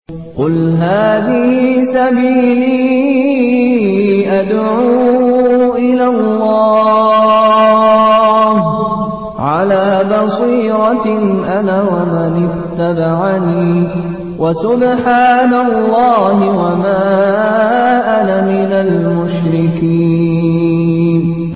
قل هذه سبيلي أدعو إلى الله على بصيرة أنا ومن اتبعني وسبحان الله وما أنا من المشركين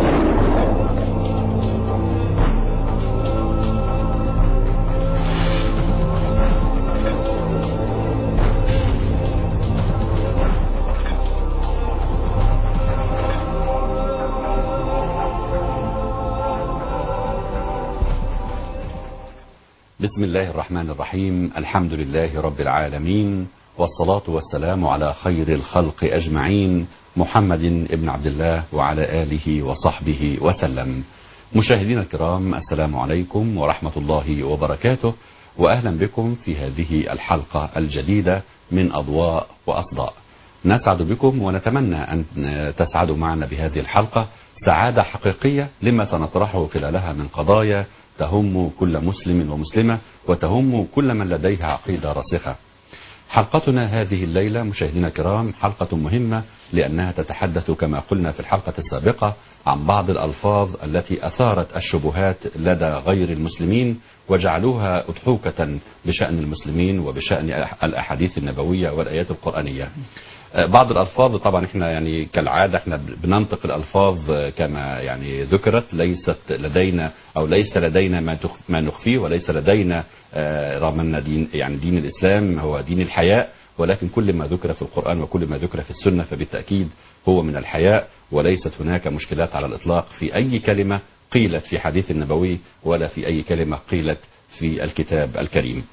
بسم الله الرحمن الرحيم الحمد لله رب العالمين والصلاة والسلام على خير الخلق أجمعين محمد ابن عبد الله وعلى آله وصحبه وسلم مشاهدينا الكرام السلام عليكم ورحمة الله وبركاته وأهلا بكم في هذه الحلقة الجديدة من أضواء وأصداء نسعد بكم ونتمنى أن تسعدوا معنا بهذه الحلقة سعادة حقيقية لما سنطرحه خلالها من قضايا تهم كل مسلم ومسلمة وتهم كل من لديه عقيدة راسخة حلقتنا هذه الليلة مشاهدينا الكرام حلقة مهمة لأنها تتحدث كما قلنا في الحلقة السابقة عن بعض الألفاظ التي أثارت الشبهات لدى غير المسلمين وجعلوها أضحوكة بشأن المسلمين وبشأن الأحاديث النبوية والآيات القرآنية بعض الألفاظ طبعا احنا يعني كالعادة احنا بننطق الألفاظ كما يعني ذكرت ليست لدينا أو ليس لدينا ما ما نخفيه وليس لدينا رغم أن دين يعني دين الإسلام هو دين الحياء ولكن كل ما ذكر في القرآن وكل ما ذكر في السنة فبالتأكيد هو من الحياء وليست هناك مشكلات على الإطلاق في أي كلمة قيلت في حديث النبوي ولا في أي كلمة قيلت في الكتاب الكريم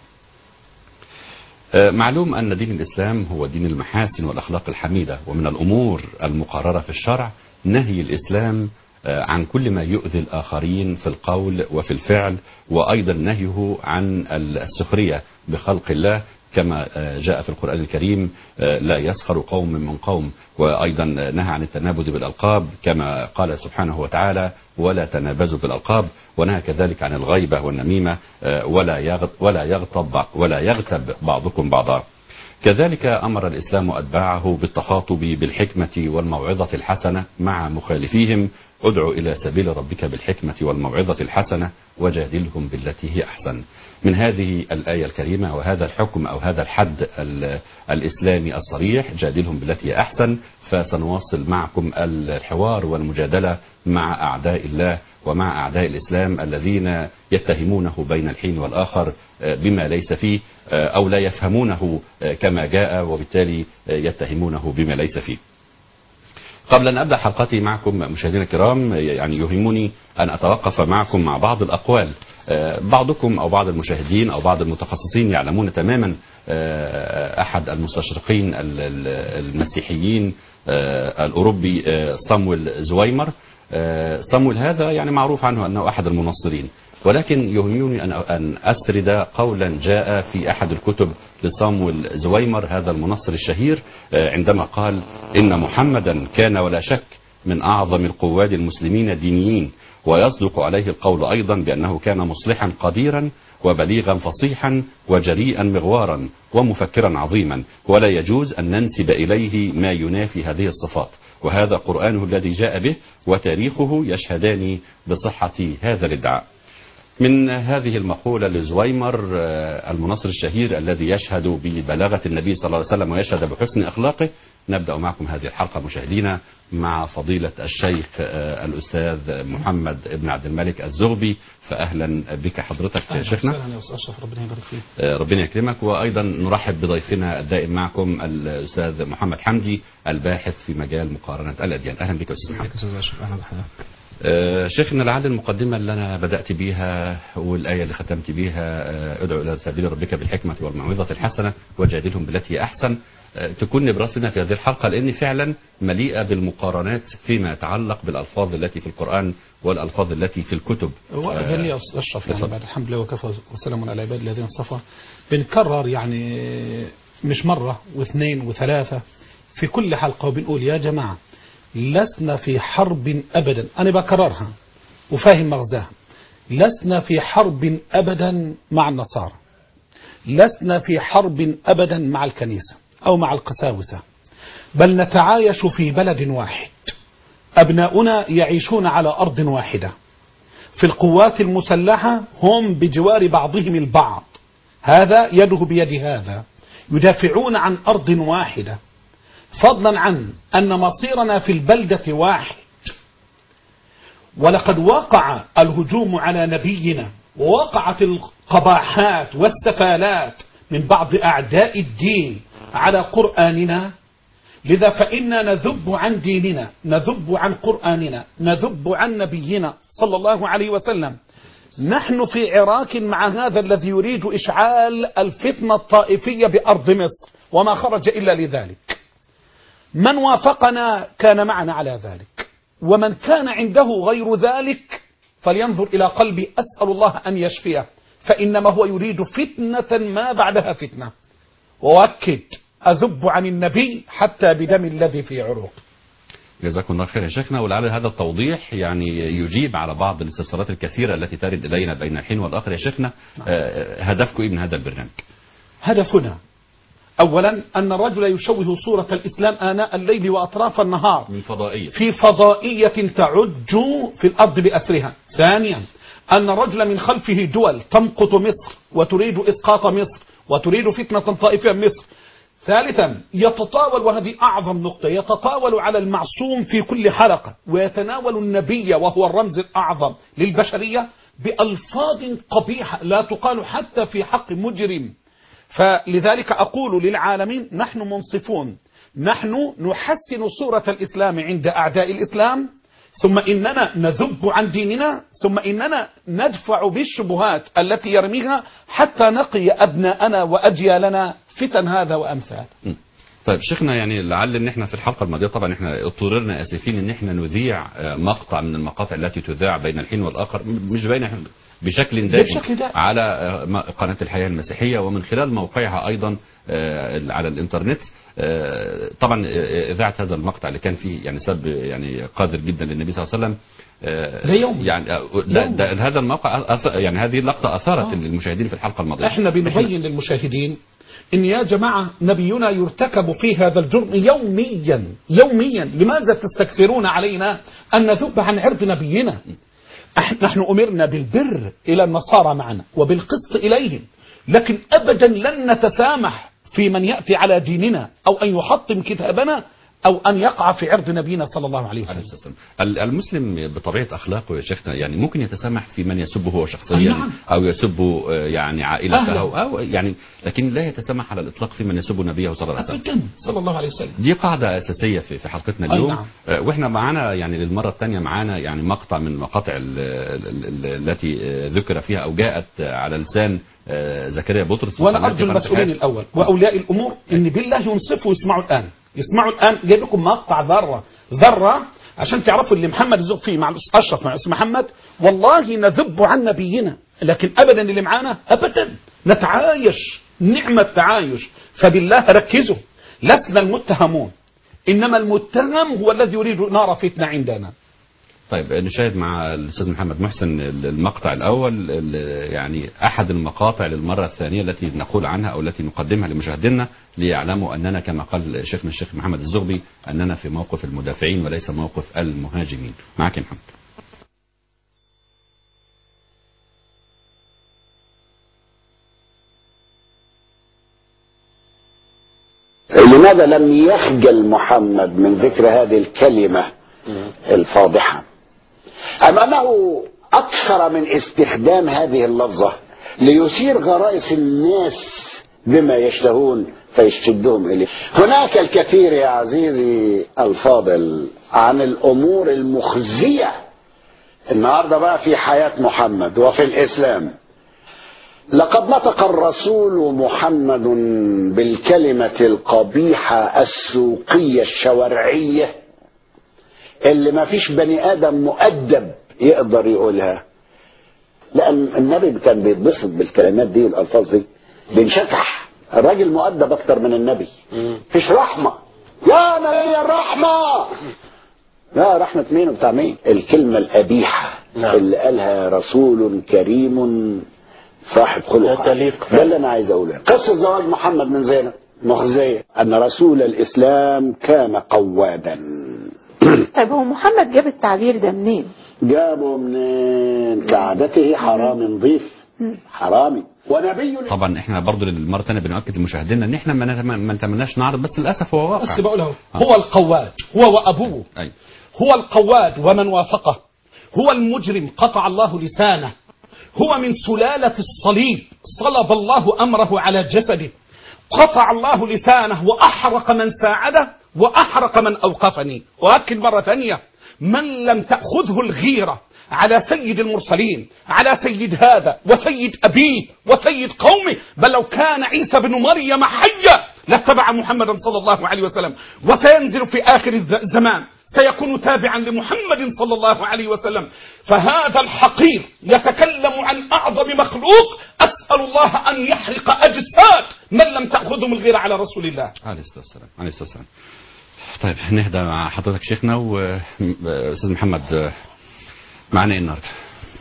معلوم أن دين الإسلام هو دين المحاسن والأخلاق الحميدة ومن الأمور المقررة في الشرع نهي الإسلام عن كل ما يؤذي الآخرين في القول وفي الفعل وأيضا نهيه عن السخرية بخلق الله كما جاء في القرآن الكريم لا يسخر قوم من قوم وأيضا نهى عن التنابذ بالألقاب كما قال سبحانه وتعالى ولا تنابزوا بالألقاب ونهى كذلك عن الغيبة والنميمة ولا ولا يغتب ولا يغتب بعضكم بعضا كذلك أمر الإسلام أتباعه بالتخاطب بالحكمة والموعظة الحسنة مع مخالفيهم ادع إلى سبيل ربك بالحكمة والموعظة الحسنة وجادلهم بالتي هي أحسن من هذه الآية الكريمة وهذا الحكم أو هذا الحد الإسلامي الصريح جادلهم بالتي هي أحسن فسنواصل معكم الحوار والمجادلة مع أعداء الله ومع أعداء الإسلام الذين يتهمونه بين الحين والآخر بما ليس فيه أو لا يفهمونه كما جاء وبالتالي يتهمونه بما ليس فيه قبل أن أبدأ حلقتي معكم مشاهدينا الكرام يعني يهمني أن أتوقف معكم مع بعض الأقوال بعضكم أو بعض المشاهدين أو بعض المتخصصين يعلمون تماما أحد المستشرقين المسيحيين الأوروبي صامويل زويمر صامويل هذا يعني معروف عنه أنه أحد المنصرين ولكن يهمني أن أسرد قولا جاء في أحد الكتب لصامويل زويمر هذا المنصر الشهير عندما قال إن محمدا كان ولا شك من أعظم القواد المسلمين دينيين ويصدق عليه القول أيضا بأنه كان مصلحا قديرا وبليغا فصيحا وجريئا مغوارا ومفكرا عظيما ولا يجوز أن ننسب إليه ما ينافي هذه الصفات وهذا قرآنه الذي جاء به وتاريخه يشهدان بصحة هذا الادعاء من هذه المقولة لزويمر المناصر الشهير الذي يشهد ببلاغة النبي صلى الله عليه وسلم ويشهد بحسن أخلاقه نبدأ معكم هذه الحلقة مشاهدينا مع فضيلة الشيخ الأستاذ محمد ابن عبد الملك الزغبي فأهلا بك حضرتك يا شيخنا أهلا يا أستاذ ربنا يبارك فيك ربنا يكرمك وأيضا نرحب بضيفنا الدائم معكم الأستاذ محمد حمدي الباحث في مجال مقارنة الأديان أهلا بك أستاذ محمد أستاذ أشرف أهلا بحضرتك شيخنا لعل المقدمة اللي أنا بدأت بيها والآية اللي ختمت بيها ادعو إلى سبيل ربك بالحكمة والموعظة الحسنة وجادلهم بالتي هي أحسن تكون نبراسنا في هذه الحلقة لأن فعلا مليئة بالمقارنات فيما يتعلق بالألفاظ التي في القرآن والألفاظ التي في الكتب وأذن لي أشرف يعني بعد الحمد لله وكفى وسلام على عباد الذين اصطفى بنكرر يعني مش مرة واثنين وثلاثة في كل حلقة وبنقول يا جماعة لسنا في حرب أبدا أنا بكررها وفاهم مغزاها لسنا في حرب أبدا مع النصارى لسنا في حرب أبدا مع الكنيسة أو مع القساوسة بل نتعايش في بلد واحد أبناؤنا يعيشون على أرض واحدة في القوات المسلحة هم بجوار بعضهم البعض هذا يده بيد هذا يدافعون عن أرض واحدة فضلا عن أن مصيرنا في البلدة واحد ولقد وقع الهجوم على نبينا ووقعت القباحات والسفالات من بعض أعداء الدين على قرآننا لذا فإنا نذب عن ديننا نذب عن قرآننا نذب عن نبينا صلى الله عليه وسلم نحن في عراك مع هذا الذي يريد إشعال الفتنة الطائفية بأرض مصر وما خرج إلا لذلك من وافقنا كان معنا على ذلك ومن كان عنده غير ذلك فلينظر إلى قلبي أسأل الله أن يشفيه فإنما هو يريد فتنة ما بعدها فتنة وأكد أذب عن النبي حتى بدم الذي في عروق جزاكم الله خير يا شيخنا ولعل هذا التوضيح يعني يجيب على بعض الاستفسارات الكثيرة التي ترد إلينا بين الحين والآخر يا شيخنا آه، هدفكم إيه من هذا البرنامج هدفنا أولا أن الرجل يشوه صورة الإسلام آناء الليل وأطراف النهار من فضائية في فضائية تعج في الأرض بأسرها ثانيا أن الرجل من خلفه دول تمقت مصر وتريد إسقاط مصر وتريد فتنة طائفية مصر ثالثا يتطاول وهذه أعظم نقطة يتطاول على المعصوم في كل حلقة ويتناول النبي وهو الرمز الأعظم للبشرية بألفاظ قبيحة لا تقال حتى في حق مجرم فلذلك أقول للعالمين نحن منصفون نحن نحسن صورة الإسلام عند أعداء الإسلام ثم إننا نذب عن ديننا ثم إننا ندفع بالشبهات التي يرميها حتى نقي أبناءنا وأجيالنا فتن هذا وأمثال م. طيب شيخنا يعني لعل ان احنا في الحلقه الماضيه طبعا احنا اضطررنا اسفين ان احنا نذيع آه، مقطع من المقاطع التي تذاع بين الحين والاخر م- مش بين بشكل دائم بشكل دائم. على آه، م- قناه الحياه المسيحيه ومن خلال موقعها ايضا آه، على الانترنت آه، طبعا آه، اذاعه هذا المقطع اللي كان فيه يعني سب يعني قادر جدا للنبي صلى الله عليه وسلم آه، ده يوم. يعني آه، ده, يوم. ده هذا الموقع أث- يعني هذه اللقطه اثارت آه. المشاهدين في الحلقه الماضيه احنا بنبين للمشاهدين ان يا جماعة نبينا يرتكب في هذا الجرم يوميا يوميا لماذا تستكثرون علينا ان نذب عن عرض نبينا أح- نحن امرنا بالبر الى النصارى معنا وبالقسط اليهم لكن ابدا لن نتسامح في من ياتي على ديننا او ان يحطم كتابنا او ان يقع في عرض نبينا صلى الله عليه عليه وسلم الصلاة والسلام. ال- المسلم بطبيعة أخلاقه يا شيخنا يعني ممكن يتسامح في من يسبه هو شخصيا نعم. أو يسب آه، يعني عائلته أهلا. أو, أو يعني لكن لا يتسامح على الإطلاق في من يسب نبيه صلى الله عليه وسلم ابدا صلى الله عليه وسلم دي قاعدة أساسية في في حلقتنا أي اليوم نعم. آه، وإحنا معانا يعني للمرة الثانية معانا يعني مقطع من مقاطع ال- ال- ال- التي آه، ذكر فيها أو جاءت آه، على لسان آه، زكريا بطرس وانا وقناة ارجو قناة المسؤولين الحياة. الاول واولياء الامور ان بالله ينصفوا يسمعوا الان يسمعوا الان جايب لكم مقطع ذره ذره عشان تعرفوا اللي محمد يزق فيه مع الأستاذ اشرف مع الأستاذ محمد والله نذب عن نبينا لكن ابدا اللي معانا ابدا نتعايش نعمه تعايش فبالله ركزوا لسنا المتهمون انما المتهم هو الذي يريد نار فتنه عندنا طيب نشاهد مع الاستاذ محمد محسن المقطع الاول ال- يعني احد المقاطع للمره الثانيه التي نقول عنها او التي نقدمها لمشاهدينا ليعلموا اننا كما قال شيخنا الشيخ محمد الزغبي اننا في موقف المدافعين وليس موقف المهاجمين. معك يا محمد. لماذا لم يخجل محمد من ذكر هذه الكلمة الفاضحة أم أنه أكثر من استخدام هذه اللفظة ليثير غرائز الناس بما يشتهون فيشدهم إليه هناك الكثير يا عزيزي الفاضل عن الأمور المخزية النهاردة بقى في حياة محمد وفي الإسلام لقد نطق الرسول محمد بالكلمة القبيحة السوقية الشوارعية اللي ما فيش بني آدم مؤدب يقدر يقولها لأن النبي كان بيتبسط بالكلمات دي والألفاظ دي بينشكح الراجل مؤدب أكتر من النبي فيش رحمة يا نبي الرحمة لا رحمة مين وبتاع مين الكلمة القبيحة نعم. اللي قالها رسول كريم صاحب خلق لا تليق. عالي. ده اللي انا عايز اقوله قصه زواج محمد من زينب مخزيه ان رسول الاسلام كان قوادا طيب هو محمد جاب التعبير ده منين؟ جابه منين كعادته حرامي نظيف حرامي ونبي طبعا احنا برضو للمره الثانيه بنؤكد لمشاهدينا ان احنا ما نتم- ما نتمناش نعرض بس للاسف هو واقع بس بقول اهو هو القواد هو وابوه أي. هو القواد ومن وافقه هو المجرم قطع الله لسانه هو من سلالة الصليب صلب الله أمره على جسده قطع الله لسانه وأحرق من ساعده وأحرق من أوقفني وأكد مرة ثانية من لم تأخذه الغيرة على سيد المرسلين على سيد هذا وسيد أبيه وسيد قومه بل لو كان عيسى بن مريم حيا لاتبع محمدا صلى الله عليه وسلم وسينزل في آخر الز- الزمان سيكون تابعا لمحمد صلى الله عليه وسلم فهذا الحقير يتكلم عن أعظم مخلوق أسأل الله أن يحرق أجساد من لم تأخذهم الغيرة على رسول الله عليه الصلاه والسلام عليه الصلاه والسلام طيب نهدى مع حضرتك شيخنا واستاذ محمد آه، معنا ايه النهارده؟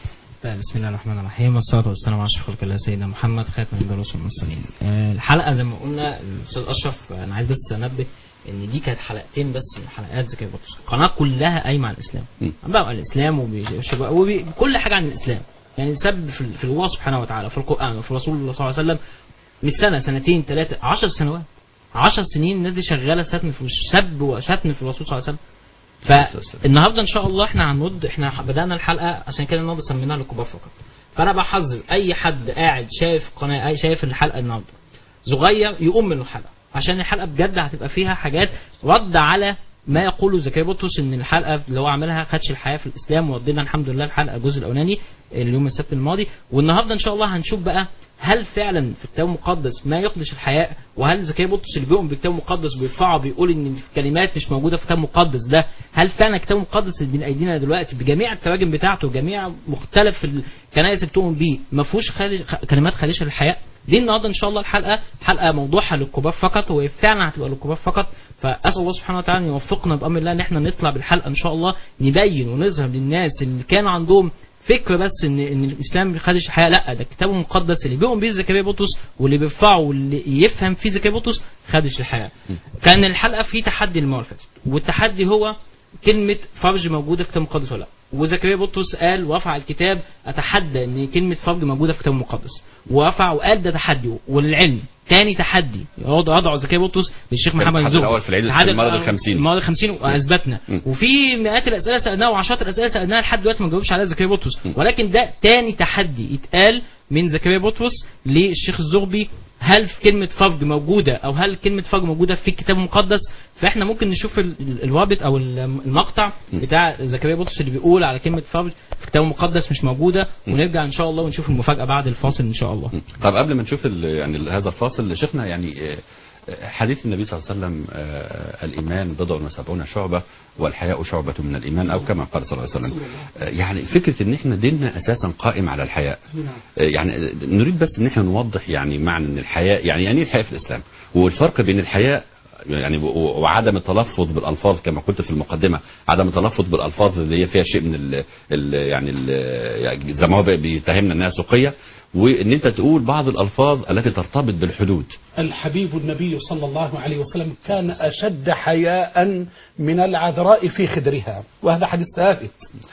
بسم الله الرحمن الرحيم والصلاة والسلام على أشرف خلق الله سيدنا محمد خاتم الأنبياء والرسل والمرسلين. آه، الحلقة زي ما قلنا الأستاذ أشرف أنا عايز بس أنبه إن دي كانت حلقتين بس من حلقات زكاة بطرس. القناة كلها قايمة عن الإسلام. م. بقى عن الإسلام وبيشرب- وكل حاجة عن الإسلام. يعني سب في, في الله سبحانه وتعالى في القرآن وفي رسول الله صلى الله عليه وسلم مش سنة سنتين ثلاثة عشر سنوات. عشر سنين الناس دي شغالة شتم في سب وشتم في الرسول صلى الله عليه وسلم. فالنهارده ان شاء الله احنا هنرد احنا بدانا الحلقه عشان كده النهارده سميناها للكبار فقط فانا بحذر اي حد قاعد شايف قناه اي شايف الحلقه النهارده صغير يقوم من الحلقه عشان الحلقه بجد هتبقى فيها حاجات رد على ما يقوله زكريا بطرس ان الحلقه اللي هو عاملها خدش الحياه في الاسلام وردينا الحمد لله الحلقه الجزء الاولاني اليوم السبت الماضي والنهارده ان شاء الله هنشوف بقى هل فعلا في الكتاب المقدس ما يخدش الحياء وهل زكريا بطرس اللي بيؤمن بالكتاب المقدس وبيرفعه بيقول ان الكلمات مش موجوده في الكتاب المقدس ده هل فعلا الكتاب المقدس اللي بين ايدينا دلوقتي بجميع التراجم بتاعته جميع مختلف الكنائس اللي بتؤمن بيه ما فيهوش خالش خ- كلمات خادشه للحياء دي النهارده ان شاء الله الحلقه حلقه موضوعها للكبار فقط وهي فعلا هتبقى للكبار فقط فاسال الله سبحانه وتعالى ان يوفقنا بامر الله ان احنا نطلع بالحلقه ان شاء الله نبين ونظهر للناس اللي كانوا عندهم فكر بس ان ان الاسلام ما خدش الحياه لا ده الكتاب المقدس اللي بيؤمن بيه زكريا بطرس واللي بيرفعه واللي يفهم فيه زكريا بطرس خدش الحياه كان الحلقه في تحدي المره اللي فاتت والتحدي هو كلمه فرج موجوده في الكتاب المقدس ولا لا وزكريا بطرس قال ورفع الكتاب اتحدى ان كلمه فرج موجوده في الكتاب المقدس ورفع وقال ده تحدي وللعلم تاني تحدي يضع زكريا بطرس للشيخ كان محمد التحدي الزهري الأول في العيد التحدي المرض الأول- الخمسين. المرض 50 واثبتنا م. وفي مئات الاسئله سالناها وعشرات الاسئله سالناها لحد دلوقتي ما جاوبش عليها زكريا بطرس ولكن ده تاني تحدي يتقال من زكريا بطرس للشيخ الزغبي هل في كلمة فرج موجودة أو هل كلمة فرج موجودة في الكتاب المقدس فإحنا ممكن نشوف ال- ال- الرابط أو ال- المقطع بتاع زكريا بطرس اللي بيقول على كلمة فرج في الكتاب المقدس مش موجودة ونرجع إن شاء الله ونشوف المفاجأة بعد الفاصل إن شاء الله طب قبل ما نشوف ال- يعني ال- هذا الفاصل شيخنا يعني آه، آه، حديث النبي صلى الله عليه وسلم آه، الايمان بضع وسبعون شعبه والحياء شعبه من الايمان او كما قال صلى الله عليه وسلم آه، يعني فكره ان احنا ديننا اساسا قائم على الحياء آه، يعني نريد بس ان احنا نوضح يعني معنى ان الحياء يعني يعني ايه الحياء في الاسلام والفرق بين الحياء يعني و- وعدم التلفظ بالالفاظ كما قلت في المقدمه عدم التلفظ بالالفاظ اللي هي فيها شيء من ال ال يعني ال يعني زي ما هو بيتهمنا انها سوقيه وان انت تقول بعض الالفاظ التي ترتبط بالحدود الحبيب النبي صلى الله عليه وسلم كان أشد حياء من العذراء في خدرها وهذا حديث ثابت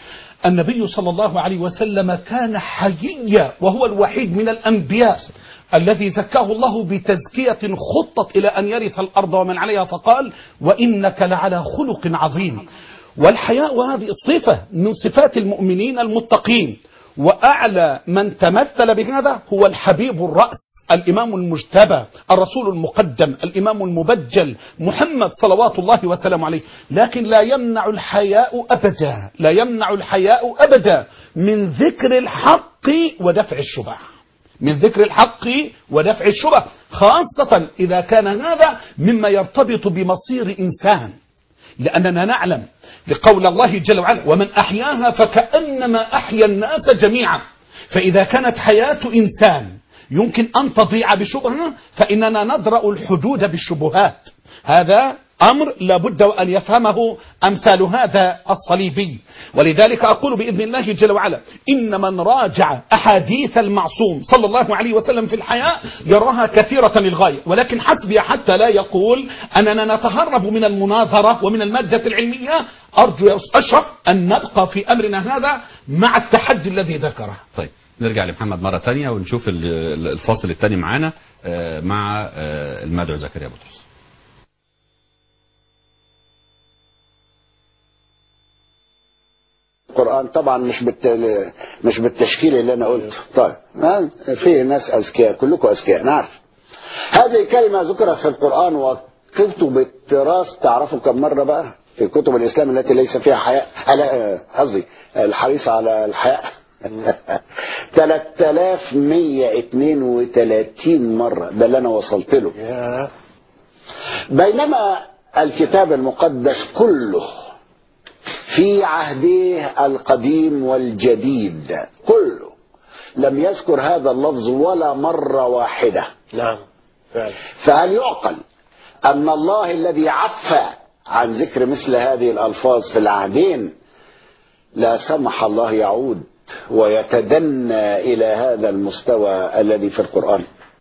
النبي صلى الله عليه وسلم كان حييا وهو الوحيد من الأنبياء الذي زكاه الله بتزكية خطت إلى أن يرث الأرض ومن عليها فقال وإنك لعلى خلق عظيم والحياء وهذه الصفة من صفات المؤمنين المتقين وأعلى من تمثل بهذا هو الحبيب الرأس الإمام المجتبى الرسول المقدم الإمام المبجل محمد صلوات الله وسلامه عليه لكن لا يمنع الحياء أبدا لا يمنع الحياء أبدا من ذكر الحق ودفع الشبه من ذكر الحق ودفع الشبه خاصة إذا كان هذا مما يرتبط بمصير إنسان لأننا نعلم لقول الله جل وعلا ومن أحياها فكأنما أحيا الناس جميعا فإذا كانت حياة إنسان يمكن أن تضيع بشبهة فإننا ندرأ الحدود بالشبهات هذا أمر لابد وأن يفهمه أمثال هذا الصليبي ولذلك أقول بإذن الله جل وعلا إن من راجع أحاديث المعصوم صلى الله عليه وسلم في الحياة يراها كثيرة للغاية ولكن حسبي حتى لا يقول أننا نتهرب من المناظرة ومن المادة العلمية أرجو يا أستاذ أشرف أن نبقى في أمرنا هذا مع التحدي الذي ذكره طيب نرجع لمحمد مرة تانية ونشوف ال- ال- الفاصل الثاني معانا آه، مع آه، المدعو زكريا بطرس القرآن طبعا مش بالت... مش بالتشكيل اللي انا قلته طيب ما في ناس اذكياء كلكم اذكياء نعرف هذه كلمة ذكرت في القرآن وكتب التراث تعرفوا كم مرة بقى في كتب الإسلام التي ليس فيها حياء ألا- قصدي الحريصة على الحياء 3132 مرة ده اللي أنا وصلت له بينما الكتاب المقدس كله في عهديه القديم والجديد كله لم يذكر هذا اللفظ ولا مرة واحدة نعم فعلا فهل يعقل أن الله الذي عفى عن ذكر مثل هذه الألفاظ في العهدين لا سمح الله يعود ويتدنى إلى هذا المستوى الذي في القرآن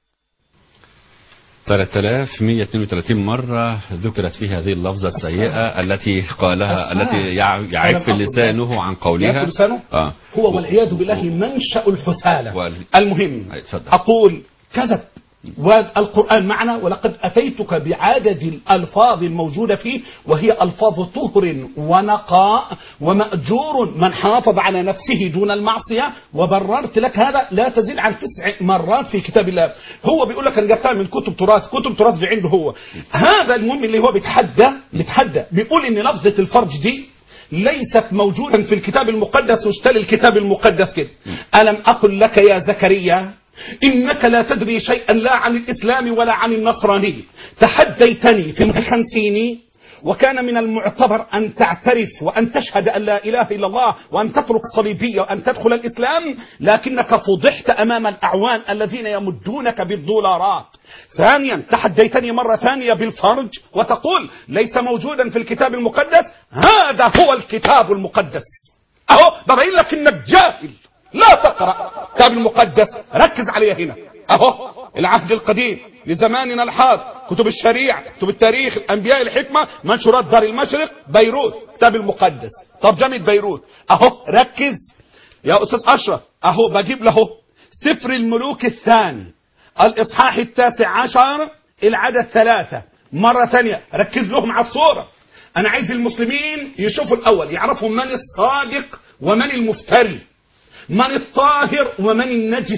3132 مرة ذكرت فيها هذه اللفظة السيئة التي قالها التي يع- يعف لسانه عن قولها يعف لسانه؟ آه. هو والعياذ بالله منشأ الحثالة وال- المهم أي، اتفضل. أقول كذب والقرآن معنا ولقد أتيتك بعدد الألفاظ الموجودة فيه وهي ألفاظ طهر ونقاء ومأجور من حافظ على نفسه دون المعصية وبررت لك هذا لا تزيد عن تسع مرات في كتاب الله هو بيقول لك أنا جبتها من كتب تراث كتب تراث دي عنده هو هذا المهم اللي هو بيتحدى بيتحدى بيقول إن لفظة الفرج دي ليست موجودا في الكتاب المقدس واشتري الكتاب المقدس كده ألم أقل لك يا زكريا إنك لا تدري شيئا لا عن الإسلام ولا عن النصرانية تحديتني في الخمسين وكان من المعتبر أن تعترف وأن تشهد أن لا إله إلا الله وأن تترك الصليبية وأن تدخل الإسلام لكنك فضحت أمام الأعوان الذين يمدونك بالدولارات ثانيا تحديتني مرة ثانية بالفرج وتقول ليس موجودا في الكتاب المقدس هذا هو الكتاب المقدس أهو ببين لك إنك جاهل لا تقرأ الكتاب المقدس ركز عليه هنا أهو العهد القديم لزماننا الحاضر كتب الشريعة كتب التاريخ الأنبياء الحكمة منشورات دار المشرق بيروت الكتاب المقدس ترجمة بيروت أهو ركز يا أستاذ أشرف أهو بجيب له سفر الملوك الثاني الإصحاح التاسع عشر العدد ثلاثة مرة ثانية ركز لهم على الصورة أنا عايز المسلمين يشوفوا الأول يعرفوا من الصادق ومن المفتري من الطاهر ومن النجس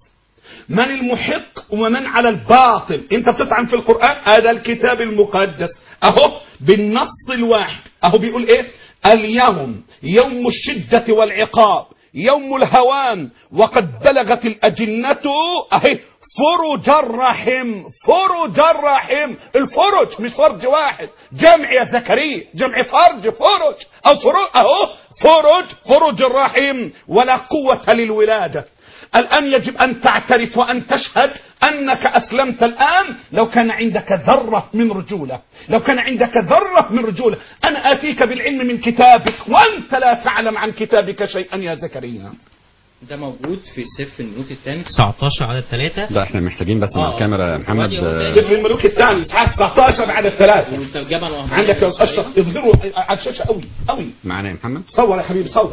من المحق ومن على الباطل انت بتطعن في القرآن هذا الكتاب المقدس اهو بالنص الواحد اهو بيقول ايه اليوم يوم الشدة والعقاب يوم الهوان وقد بلغت الأجنة اهي فرج الرحم فرج الرحم الفرج مش فرج واحد جمع يا زكريا جمع فرج فرج او فرج اهو فرج فرج الرحم ولا قوة للولادة الآن يجب أن تعترف وأن تشهد أنك أسلمت الآن لو كان عندك ذرة من رجولة لو كان عندك ذرة من رجولة أنا آتيك بالعلم من كتابك وأنت لا تعلم عن كتابك شيئا يا زكريا ده موجود في سفر الملوك الثاني 19 عدد 3 ده احنا محتاجين بس مع آه. الكاميرا يا محمد وادي آه، أهو سفر الملوك الثاني إصحاح 19 عدد ثلاثة والترجمة الوهمية عندك يا أستاذ أشرف اظهروا على الشاشة قوي قوي معانا يا محمد صور يا حبيبي صور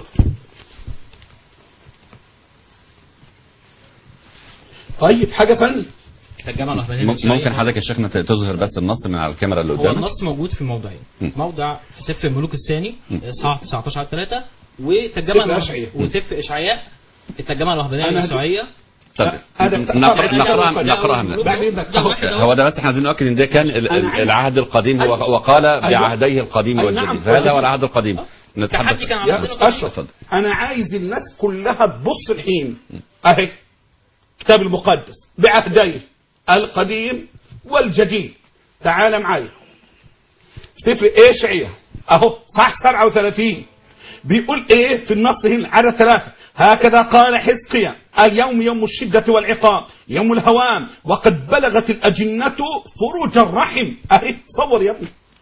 طيب حاجة ثانية الترجمة الوهمية م- الشرعية. ممكن حضرتك يا شيخنا ت- تظهر بس النص من على الكاميرا اللي هو قدامك النص موجود في موضعين م. موضع في سفر الملوك الثاني م. اصحاح 19 على 3 سفر وترجمة الوه- أشعياء. وسفر اشعياء الترجمة الوهمية أنا- الشرعية طب هذا- نقرأ طب- نقرأها طب- نقرأها من بعد إذنك. ده واحد أهو. هو ده بس احنا عايزين نؤكد ان ده كان ال- أنا ال- عايز- العهد القديم هو أيوة. وقال أيوة. بعهديه القديم أي نعم. والجديد فهذا هو العهد القديم التحدي كان على يا عبد أستاذ أشرف اتفضل. أنا عايز الناس كلها تبص الحين أهي كتاب المقدس بعهديه القديم والجديد تعال معايا سفر اشعياء اهو صح 37 بيقول ايه في النص هنا عدد ثلاثة هكذا قال حزقيا اليوم يوم الشدة والعقاب يوم الهوام وقد بلغت الأجنة فروج الرحم اهي صور يا ابني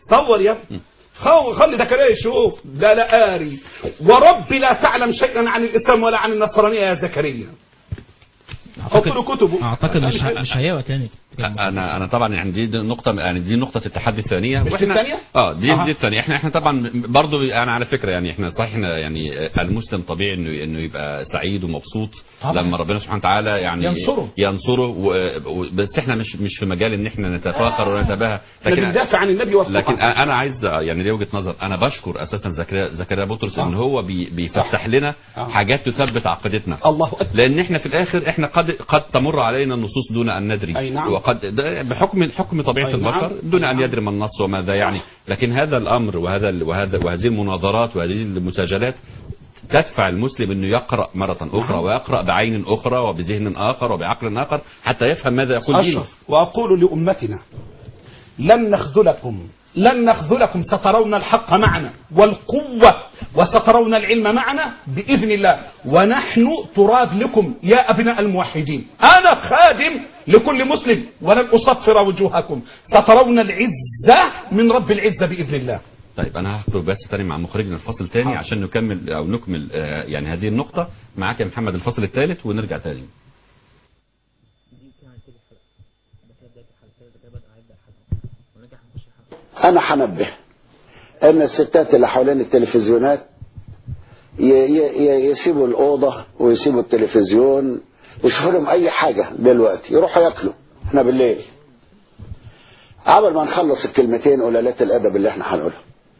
صور يا ابني خو- خلي زكريا يشوف لا لا قاري وربي لا تعلم شيئا عن الاسلام ولا عن النصرانيه يا زكريا حط له كتبه اعتقد مش عشان- مش هيقوى تاني انا انا طبعا يعني دي دي نقطه يعني دي نقطه التحدي الثانيه مش وإحنا- الثانية؟ اه دي أها. دي الثانيه احنا احنا طبعا برضو انا على فكره يعني احنا صحيح إحنا يعني المسلم طبيعي انه انه يبقى سعيد ومبسوط طبعا. لما ربنا سبحانه وتعالى يعني ينصره. ينصره و- و- بس احنا مش مش في مجال ان احنا نتفاخر ونتباهى احنا بندافع عن النبي والقران لكن انا عايز يعني ليه وجهه نظر انا بشكر اساسا زكريا زكريا بطرس ان آه. هو بي بيفتح لنا آه. حاجات تثبت عقيدتنا الله اكبر لان احنا في الاخر احنا قد قد تمر علينا النصوص دون ان ندري أي نعم. وقد ده بحكم حكم طبيعه أي البشر نعم. دون أي ان نعم. يدري ما النص وماذا يعني لكن هذا الامر وهذا ال- وهذا وهذه المناظرات وهذه المساجلات تدفع المسلم انه يقرا مره اخرى نعم. ويقرا بعين اخرى وبذهن اخر وبعقل اخر حتى يفهم ماذا يقول دينه أشرف وأقول لأمتنا لن نخذلكم لن نخذلكم سترون الحق معنا والقوة وسترون العلم معنا بإذن الله ونحن تراب لكم يا أبناء الموحدين أنا خادم لكل مسلم ولن أصفر وجوهكم سترون العزة من رب العزة بإذن الله طيب انا هخرج بس تاني مع مخرجنا الفصل تاني حاضر. عشان نكمل او نكمل آه، يعني هذه النقطه معاك يا محمد الفصل الثالث ونرجع تاني انا هنبه ان الستات اللي حوالين التلفزيونات ي- ي- ي- يسيبوا الاوضه ويسيبوا التلفزيون يشوفوا لهم اي حاجه دلوقتي يروحوا ياكلوا احنا بالليل قبل ما نخلص الكلمتين قلالات الادب اللي احنا هنقولها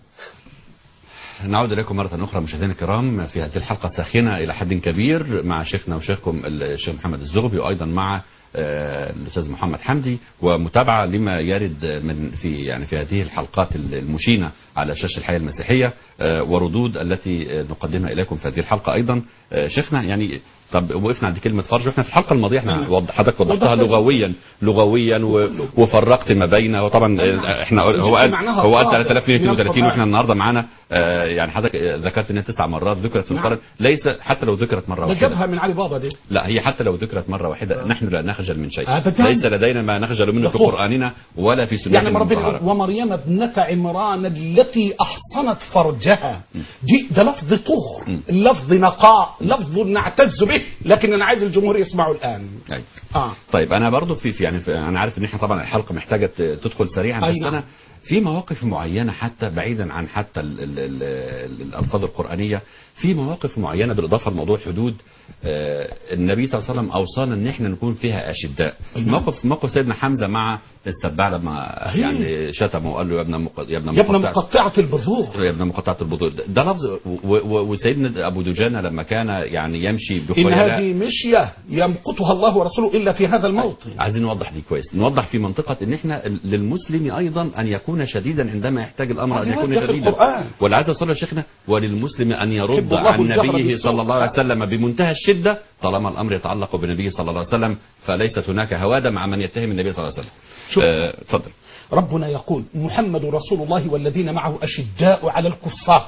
نعود إليكم مرة أخرى مشاهدينا الكرام في هذه الحلقة الساخنة إلى حد كبير مع شيخنا وشيخكم الشيخ محمد الزغبي وأيضا مع آه، الأستاذ محمد حمدي ومتابعة لما يرد من في يعني في هذه الحلقات المشينة على شاشة الحياة المسيحية آه، وردود التي آه، نقدمها إليكم في هذه الحلقة أيضا آه، شيخنا يعني طب وقفنا عند كلمة فرج واحنا في الحلقة الماضية احنا وض- حضرتك وضحتها وضحت. لغويا لغويا و- وفرقت ما بين وطبعا آه، احنا هو قال معناها هو قال الطاهر 3232 من واحنا النهارده معانا آه، يعني حضرتك آه، ذكرت انها تسع مرات ذكرت في نعم. القرآن ليس حتى لو ذكرت مرة ده واحدة جابها من علي بابا دي لا هي حتى لو ذكرت مرة واحدة نحن لا نخجل من شيء أبداً. ليس لدينا ما نخجل منه في يقول. قرآننا ولا في سنة يعني ما ربنا المطهرة يقول ومريم ابنة عمران التي أحصنت فرجها دي ده لفظ طهر لفظ نقاء لفظ نعتز به لكن أنا عايز الجمهور يسمعه الآن أي. آه. طيب انا برضو في في يعني في انا عارف ان احنا طبعا الحلقه محتاجه ت- تدخل سريعا أي بس نعم. انا في مواقف معينه حتى بعيدا عن حتى ال ال ال ال الالفاظ القرانيه في مواقف معينه بالاضافه لموضوع الحدود آه النبي صلى الله عليه وسلم اوصانا ان احنا نكون فيها اشداء أي نعم. موقف موقف سيدنا حمزه مع السباع لما يعني شتمه وقال له يا ابن مق- يا ابن يا ابن مقطع- مقطعة البذور يا ابن مقطعة البذور ده- ده لفظ و- و- وسيدنا ابو دجانه لما كان يعني يمشي إن بخيلاء هذه مشية يمقتها الله ورسوله إلا في هذا الموطن عايزين نوضح دي كويس نوضح في منطقة ان احنا للمسلم ايضا ان يكون شديدا عندما يحتاج الامر ان هذا يكون يوجه شديدا القرآن. واللي عايز اوصله يا شيخنا وللمسلم ان يرد يحب الله عن الجهر نبيه بالسوء. صلى الله عليه وسلم بمنتهى الشدة طالما الامر يتعلق بالنبي صلى الله عليه وسلم فليست هناك هوادة مع من يتهم النبي صلى الله عليه وسلم شوف. آه، اتفضل ربنا يقول محمد رسول الله والذين معه أشداء على الكفار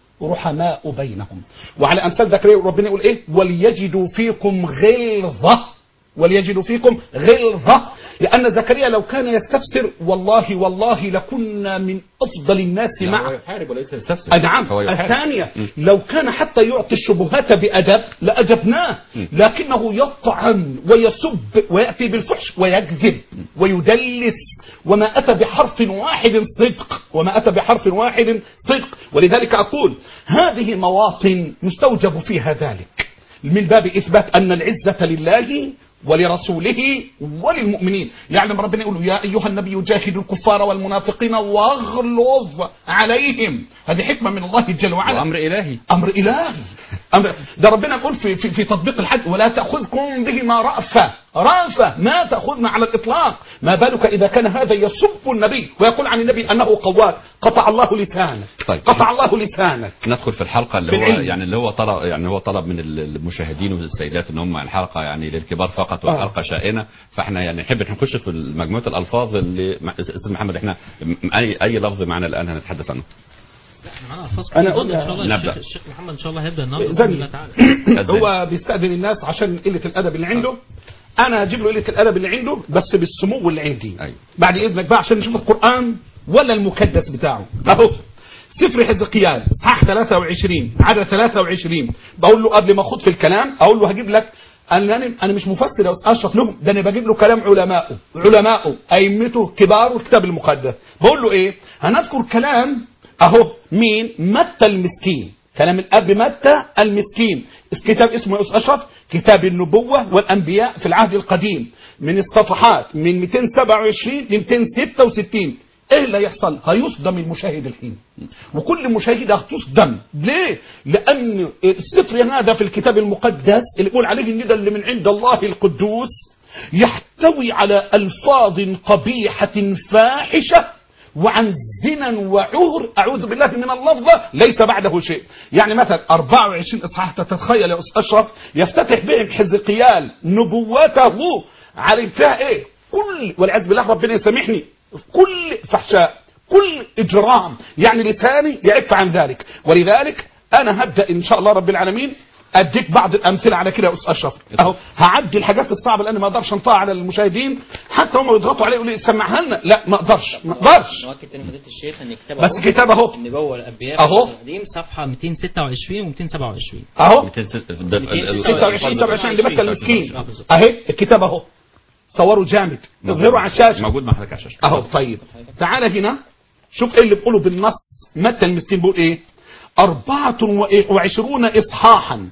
رحماء بينهم وعلى أمثال ذكريا ربنا يقول إيه وليجدوا فيكم غلظة وليجدوا فيكم غلظة لأن زكريا لو كان يستفسر والله والله لكنا من أفضل الناس لا، معه هو يحارب وليس يستفسر أي نعم هو يحارب. الثانية م. لو كان حتى يعطي الشبهات بأدب لأجبناه لكنه يطعن ويسب ويأتي بالفحش ويكذب ويدلس وما أتى بحرف واحد صدق وما أتى بحرف واحد صدق ولذلك أقول هذه مواطن يستوجب فيها ذلك من باب إثبات أن العزة لله ولرسوله وللمؤمنين يعلم ربنا يقول يا أيها النبي جاهد الكفار والمنافقين واغلظ عليهم هذه حكمة من الله جل وعلا وامر الهي امر الهي امر ده ربنا يقول في, في, في تطبيق الحج ولا تاخذكم بهما رافه رافه ما تاخذنا على الاطلاق ما بالك اذا كان هذا يسب النبي ويقول عن النبي انه قواد قطع الله لسانك طيب. قطع الله لسانك ندخل في الحلقه اللي في هو العلم. يعني اللي هو طلب يعني هو طلب من المشاهدين والسيدات ان هم الحلقه يعني للكبار فقط والحلقه شائنه فاحنا يعني نحب نخش في مجموعه الالفاظ اللي مع- استاذ محمد احنا م- اي اي لفظ معنا الان هنتحدث عنه معانا الفاظ أنا كتير أقول جدا ان شاء الله نبدأ. الشيخ, الشيخ محمد ان شاء الله هيبدا النهارده إذن. باذن الله تعالى أذن. هو بيستأذن الناس عشان قلة الأدب اللي عنده أنا هجيب له قلة الأدب اللي عنده بس بالسمو اللي عندي أيوة. بعد إذنك بقى عشان نشوف القرآن ولا المكدس بتاعه اهو سفر حزقيال اصحاح 23 عدد 23 بقول له قبل ما اخوض في الكلام اقول له هجيب لك انا انا أنا مش مفسر يا أستاذ اشرف لهم ده انا بجيب له كلام علمائه علمائه ائمته كبار الكتاب المقدس بقول له ايه هنذكر كلام اهو مين متى المسكين كلام الاب متى المسكين كتاب اسمه يا أستاذ اشرف كتاب النبوه والانبياء في العهد القديم من الصفحات من 227 ل 266 ايه اللي هيحصل هيصدم المشاهد الحين وكل مشاهد هتصدم ليه لان السفر هذا في الكتاب المقدس اللي يقول عليه ان ده اللي من عند الله القدوس يحتوي على الفاظ قبيحه فاحشه وعن زنا وعهر اعوذ بالله من اللفظه ليس بعده شيء يعني مثلا 24 اصحاح تتخيل يا استاذ اشرف يفتتح بهم حزقيال نبوته على فيها ايه كل والعياذ بالله ربنا يسامحني كل فحشاء كل اجرام يعني لساني يعف عن ذلك ولذلك انا هبدا ان شاء الله رب العالمين اديك بعض الامثله على كده يا استاذ اشرف اهو هعدي الحاجات الصعبه اللي انا ما اقدرش انطقها على المشاهدين حتى هم يضغطوا عليه يقولوا لي سمعها لنا لا ما اقدرش ما اقدرش نؤكد تاني فضيله الشيخ ان كتاب بس كتاب اهو النبوه والانبياء أهو. في القديم صفحه 226 و227 اهو 206 ده- ال- ال- 26 27 عند مكه المسكين آه، بالظبط. اهي الكتاب اهو صوروا جامد اظهروا على الشاشه موجود مع حضرتك على الشاشه اهو طيب تعالى هنا شوف ايه اللي بيقوله بالنص متى المسكين بيقول ايه أربعة وعشرون إصحاحا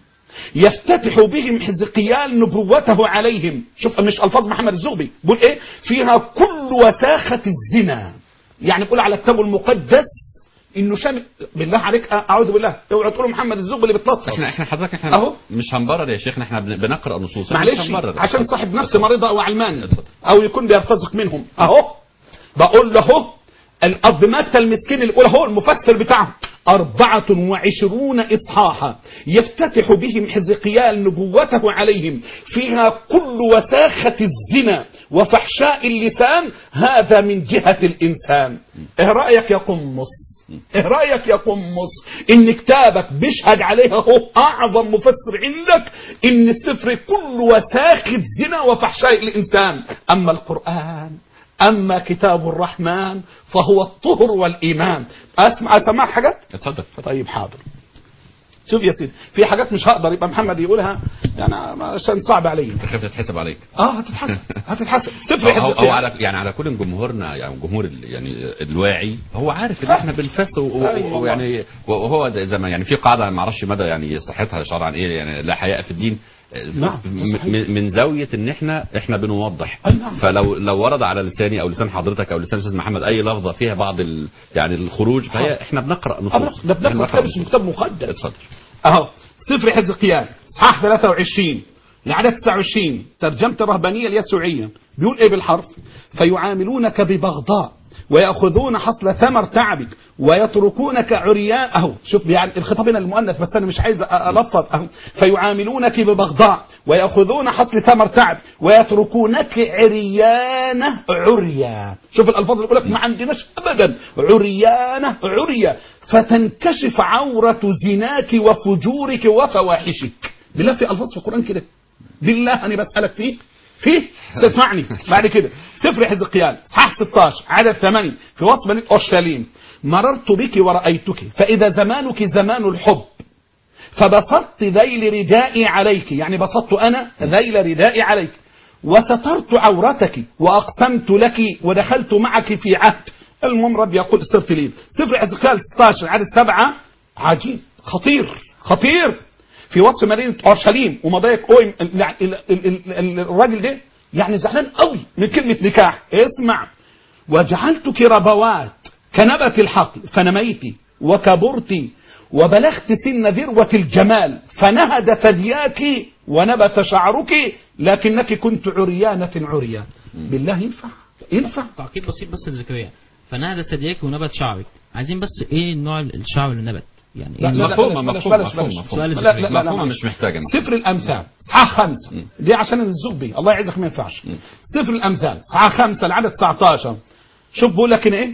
يفتتح بهم حزقيال نبوته عليهم شوف مش ألفاظ محمد الزغبي بيقول ايه فيها كل وساخة الزنا يعني بيقول على كتابه المقدس انه شامل بالله عليك اعوذ بالله اوعى تقولوا محمد الزغبي اللي بيتلطف احنا احنا حضرتك احنا أهو. مش هنبرر يا شيخنا احنا بن- بنقرا نصوص إحنا مش معلش هنبرر. عشان صاحب نفس مريضة او علماني اتفضل. او يكون بيرتزق منهم اهو بقول له اهو الاب متى المسكين اللي بيقول اهو المفسر بتاعهم أربعة وعشرون إصحاحا يفتتح بهم حزقيال نبوته عليهم فيها كل وساخة الزنا وفحشاء اللسان هذا من جهة الإنسان إيه رأيك يا قمص إيه رأيك يا قمص إن كتابك بيشهد عليها هو أعظم مفسر عندك إن السفر كل وساخة زنا وفحشاء الإنسان أما القرآن أما كتاب الرحمن فهو الطهر والإيمان أسمع أسمع حاجات اتفضل اتفضل طيب حاضر شوف يا سيدي في حاجات مش هقدر يبقى محمد يقولها يعني عشان صعب علي انت خايف تتحسب عليك اه هتتحسب هتتحسب سفر هو, هو حزقيال على يعني على كل جمهورنا يعني جمهور ال- يعني الواعي هو عارف ان احنا بنفس و- و- أيوة ويعني وهو ده زي ما يعني في قاعده ما اعرفش مدى يعني صحتها شرعا ايه يعني لا حياء في الدين نعم، م- صحيح. من- من زاويه ان احنا احنا بنوضح أي نعم. فلو لو ورد على لساني او لسان حضرتك او لسان الاستاذ محمد اي لفظه فيها بعض ال يعني الخروج فهي احنا بنقرا نصوص ده بنقرا إحنا كتاب اسمه نصوص. كتاب مقدس اتفضل اهو سفر حزقيال اصحاح 23 لعدد 29 ترجمة الرهبانية اليسوعية بيقول ايه بالحرف فيعاملونك ببغضاء ويأخذون حصل ثمر تعبك ويتركونك عريان اهو شوف يعني الخطاب هنا المؤنث بس انا مش عايز أ- الفظ اهو فيعاملونك ببغضاء ويأخذون حصل ثمر تعب ويتركونك عريانة عريا شوف الالفاظ اللي يقول لك ما عندناش ابدا عريانة عريا فتنكشف عورة زناك وفجورك وفواحشك بالله في الفاظ في القرآن كده بالله انا بسألك فيه فيه تسمعني بعد كده سفر حزقيال اصحاح 16 عدد 8 في وصف بني اورشليم مررت بك ورأيتك فإذا زمانك زمان الحب فبسطت ذيل ردائي عليك يعني بسطت أنا ذيل ردائي عليك وسترت عورتك وأقسمت لك ودخلت معك في عهد المهم رب يقول صرت لي سفر حزقيال 16 عدد 7 عجيب خطير خطير في وصف مدينة أورشليم ومضايق أوي ال- ال- ال- ال- الراجل ده يعني زعلان قوي من كلمة نكاح اسمع وجعلتك ربوات كنبت الحقل فنميت وكبرت وبلغت سن ذروة الجمال فنهد ثدياك ونبت شعرك لكنك كنت عريانة عريا بالله ينفع ينفع تعقيب بسيط بس لزكريا فنهد ثدياك ونبت شعرك عايزين بس ايه نوع الشعر اللي نبت يعني لا، ايه لا، لا، مفهومة بلاش- مفهومة بلاش- مفهومة بلاش. مفهومة سؤال لا لا لا, لا مفهومة معلش. مش محتاجة سفر الامثال اصحاح خمسة دي عشان الزغبي الله يعزك ما ينفعش سفر الامثال اصحاح خمسة العدد 19 شوف بقول لك هنا ايه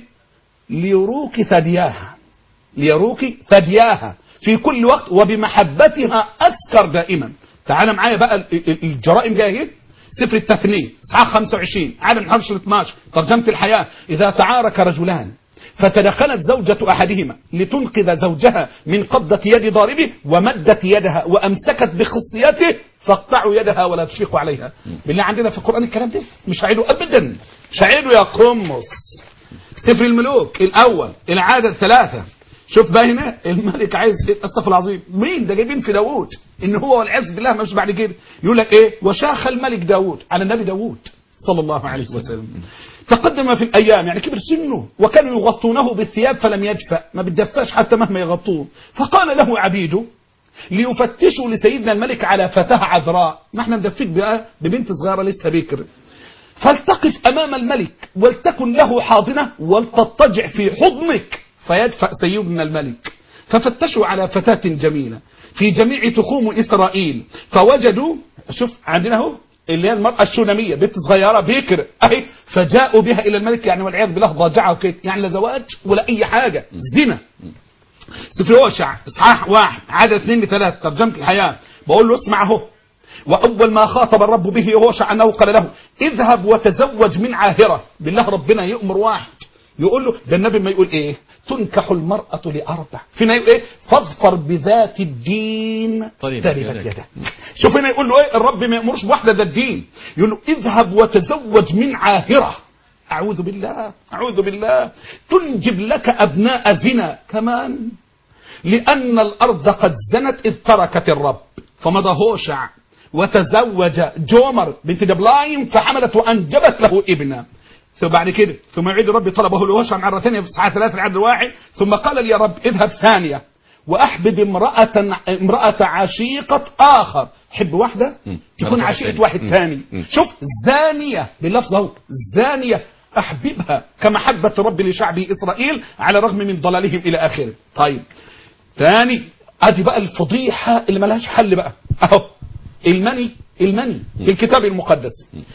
ليروك ثدياها ليروك ثدياها في كل وقت وبمحبتها اذكر دائما تعال معايا بقى ال- ال- الجرائم جايه اهي سفر التثنيه اصحاح 25 عدد 11 12 ترجمه الحياه اذا تعارك رجلان فتدخلت زوجة أحدهما لتنقذ زوجها من قبضة يد ضاربه ومدت يدها وأمسكت بخصيته فاقطعوا يدها ولا تشيقوا عليها بالله عندنا في القرآن الكلام ده مش هعيده أبدا مش هعيده يا قمص سفر الملوك الأول العادة الثلاثة شوف بقى هنا الملك عايز استغفر العظيم مين ده جايبين في داوود ان هو والعياذ بالله مش بعد كده يقول لك ايه وشاخ الملك داوود على النبي داوود صلى الله عليه وسلم تقدم في الايام يعني كبر سنه وكانوا يغطونه بالثياب فلم يدفأ ما بتدفاش حتى مهما يغطوه فقال له عبيده ليفتشوا لسيدنا الملك على فتاة عذراء ما احنا ندفيك بقى ببنت صغيرة لسه بكر فلتقف أمام الملك ولتكن له حاضنة ولتضطجع في حضنك فيدفأ سيدنا الملك ففتشوا على فتاة جميلة في جميع تخوم إسرائيل فوجدوا شوف عندنا اهو اللي هي المرأة الشونامية بنت صغيرة بكر أهي فجاءوا بها إلى الملك يعني والعياذ بالله ضاجعة وكده يعني لا زواج ولا أي حاجة زنا سفر هوشع اصحاح واحد عدد اثنين لثلاث ترجمة الحياة بقول له اسمع اهو وأول ما خاطب الرب به هوشع أنه قال له اذهب وتزوج من عاهرة بالله ربنا يأمر واحد يقول له ده النبي ما يقول ايه تنكح المرأة لأربع فينا يقول ايه فاظفر بذات الدين طيب تربت يدك. يدك شوف هنا يقول له ايه الرب ما يأمرش بواحدة ذات الدين يقول له اذهب وتزوج من عاهرة أعوذ بالله أعوذ بالله تنجب لك أبناء زنا كمان لأن الأرض قد زنت إذ تركت الرب فمضى هوشع وتزوج جومر بنت دبلايم فحملت وأنجبت له ابنا ثم بعد كده ثم يعيد الرب طلبه لهوشع مرة ثانية في الساعة ثلاثة العدد الواحد ثم قال لي يا رب اذهب ثانية وأحبب امرأة امرأة عشيقة آخر حب واحدة مم. تكون واحد عشيقة تاني. واحد مم. ثاني مم. شوف زانية باللفظ اهو زانية أحببها كمحبة رب لشعبه إسرائيل على الرغم من ضلالهم إلى آخره طيب تاني ادي بقى الفضيحة اللي ملهاش حل بقى اهو المني المني في الكتاب المقدس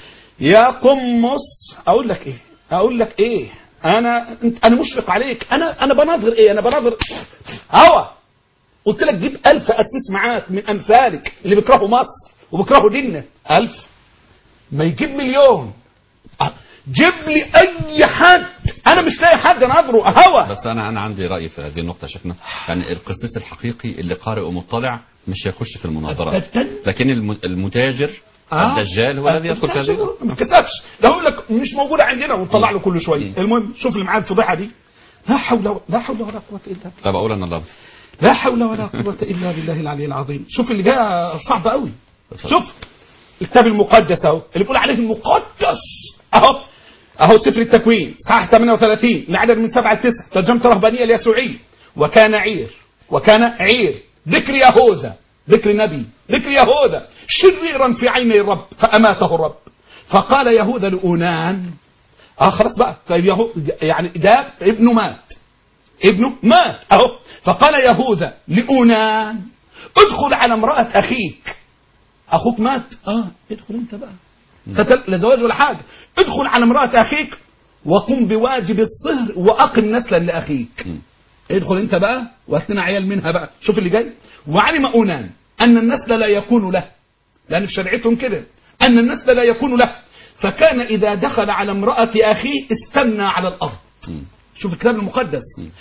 يا قمص اقول لك ايه اقول لك ايه انا انت انا مشفق عليك انا انا بناظر ايه انا بناظر هوا قلت لك جيب ألف أسيس معاك من أمثالك اللي بيكرهوا مصر وبيكرهوا ديننا ألف ما يجيب مليون أه، جيب لي أي حد أنا مش لاقي حد أناظره هوا بس انا انا عندي راي في هذه النقطه يا شيخنا يعني القسيس الحقيقي اللي قارئ ومطلع مش هيخش في المناظرات أبداً. لكن الم- المتاجر آه. الدجال هو الذي يدخل في هذه ما كسبش ده هقول لك مش موجوده عندنا ونطلع له كل شويه المهم شوف اللي معاه الفضيحه دي لا حول و- لا حول ولا قوه الا بالله طب اقول انا الله لا حول ولا قوه الا بالله العلي العظيم شوف اللي جاء صعب قوي اتفضل. شوف الكتاب المقدس اهو اللي بيقول عليه المقدس اهو اهو سفر التكوين صح 38 لعدد من 7 ل 9 ترجمه رهبانيه اليسوعيه وكان عير وكان عير ذكر يهوذا ذكر نبي ذكر يهوذا شريرا في عيني الرب فاماته الرب فقال يهوذا لاونان اه خلاص بقى طيب يهو يعني ده ابنه مات ابنه مات اهو فقال يهوذا لأونان ادخل على امرأة أخيك أخوك مات اه ادخل أنت بقى فتل... لا زواج ولا حاجة ادخل على امرأة أخيك وقم بواجب الصهر وأقم نسلا لأخيك ادخل أنت بقى وهاتنا عيال منها بقى شوف اللي جاي وعلم أونان أن النسل لا يكون له لأن في شريعتهم كده أن النسل لا يكون له فكان إذا دخل على امرأة أخيه استنى على الأرض شوف الكتاب المقدس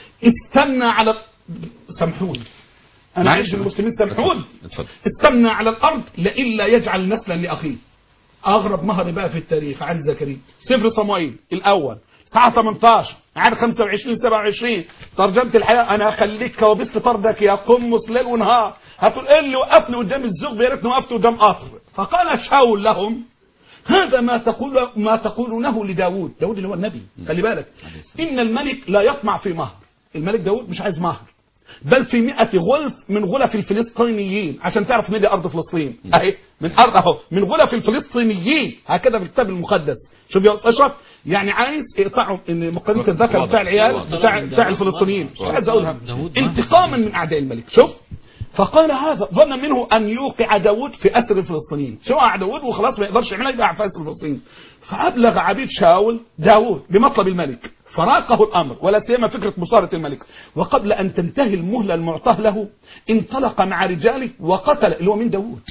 استنى على سامحوني انا معلش. عايز المسلمين سامحوني اتفضل استنى على الارض لئلا يجعل نسلا لاخيه اغرب مهر بقى في التاريخ عن زكريا سفر صموئيل الاول ساعة 18 عدد 25 27 ترجمة الحياة انا اخليك كوابيس طردك يا قمص ليل ونهار هتقول ايه اللي وقفني قدام الزوج يا ريتني وقفت قدام قطر فقال شاول لهم هذا ما تقول ما تقولونه لداود داود اللي هو النبي خلي بالك إن الملك لا يطمع في مهر الملك داود مش عايز مهر بل في مئة غلف من غلف الفلسطينيين عشان تعرف ان دي ارض فلسطين اهي من ارض اهو من غلف الفلسطينيين هكذا في الكتاب المقدس شوف يا استاذ اشرف يعني عايز يقطعوا ان مقدمه الذكر واضح. بتاع العيال واضح. بتاع بتاع الفلسطينيين مش عايز اقولها داود. انتقاما من اعداء الملك شوف فقال هذا ظن منه ان يوقع داود في اسر الفلسطينيين شو وقع داود وخلاص ما يقدرش يعملها يبقى في اسر الفلسطينيين فابلغ عبيد شاول داود بمطلب الملك فراقه الامر ولا سيما فكره مصارة الملك وقبل ان تنتهي المهله المعطاه له انطلق مع رجاله وقتل اللي هو من داود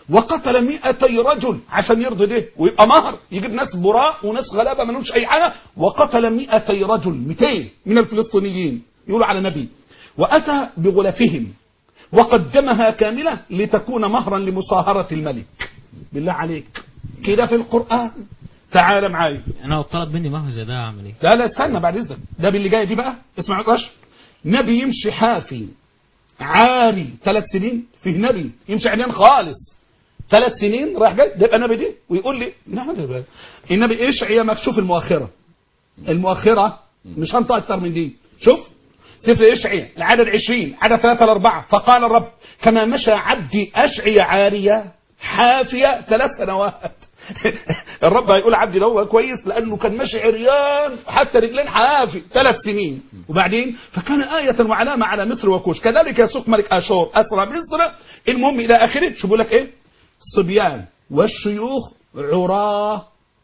وقتل مئتي رجل عشان يرضي ده ويبقى مهر يجيب ناس براء وناس غلابه ما لهمش اي حاجه وقتل مئتي رجل 200 من الفلسطينيين يقولوا على نبي واتى بغلفهم وقدمها كامله لتكون مهرا لمصاهره الملك بالله عليك كده في القران تعال معايا انا لو طلب مني مهر زي ده اعمل ايه؟ لا لا استنى بعد اذنك ده باللي جاي دي بقى اسمع قش نبي يمشي حافي عاري ثلاث سنين فيه نبي يمشي عريان خالص ثلاث سنين رايح جاي ده يبقى نبي دي ويقول لي نعم ده يبقى النبي ايش هي مكشوف المؤخره المؤخره مش هنطق اكتر من دي شوف سفر اشعيا العدد 20 عدد 3 ل 4 فقال الرب كما مشى عبدي اشعيا عاريه حافيه ثلاث سنوات الرب هيقول عبدي ده هو كويس لانه كان ماشي عريان حتى رجلين حافي ثلاث سنين وبعدين فكان آية وعلامة على مصر وكوش كذلك يسوق ملك اشور اسرى مصر المهم الى اخره شو بيقول لك ايه صبيان والشيوخ عراه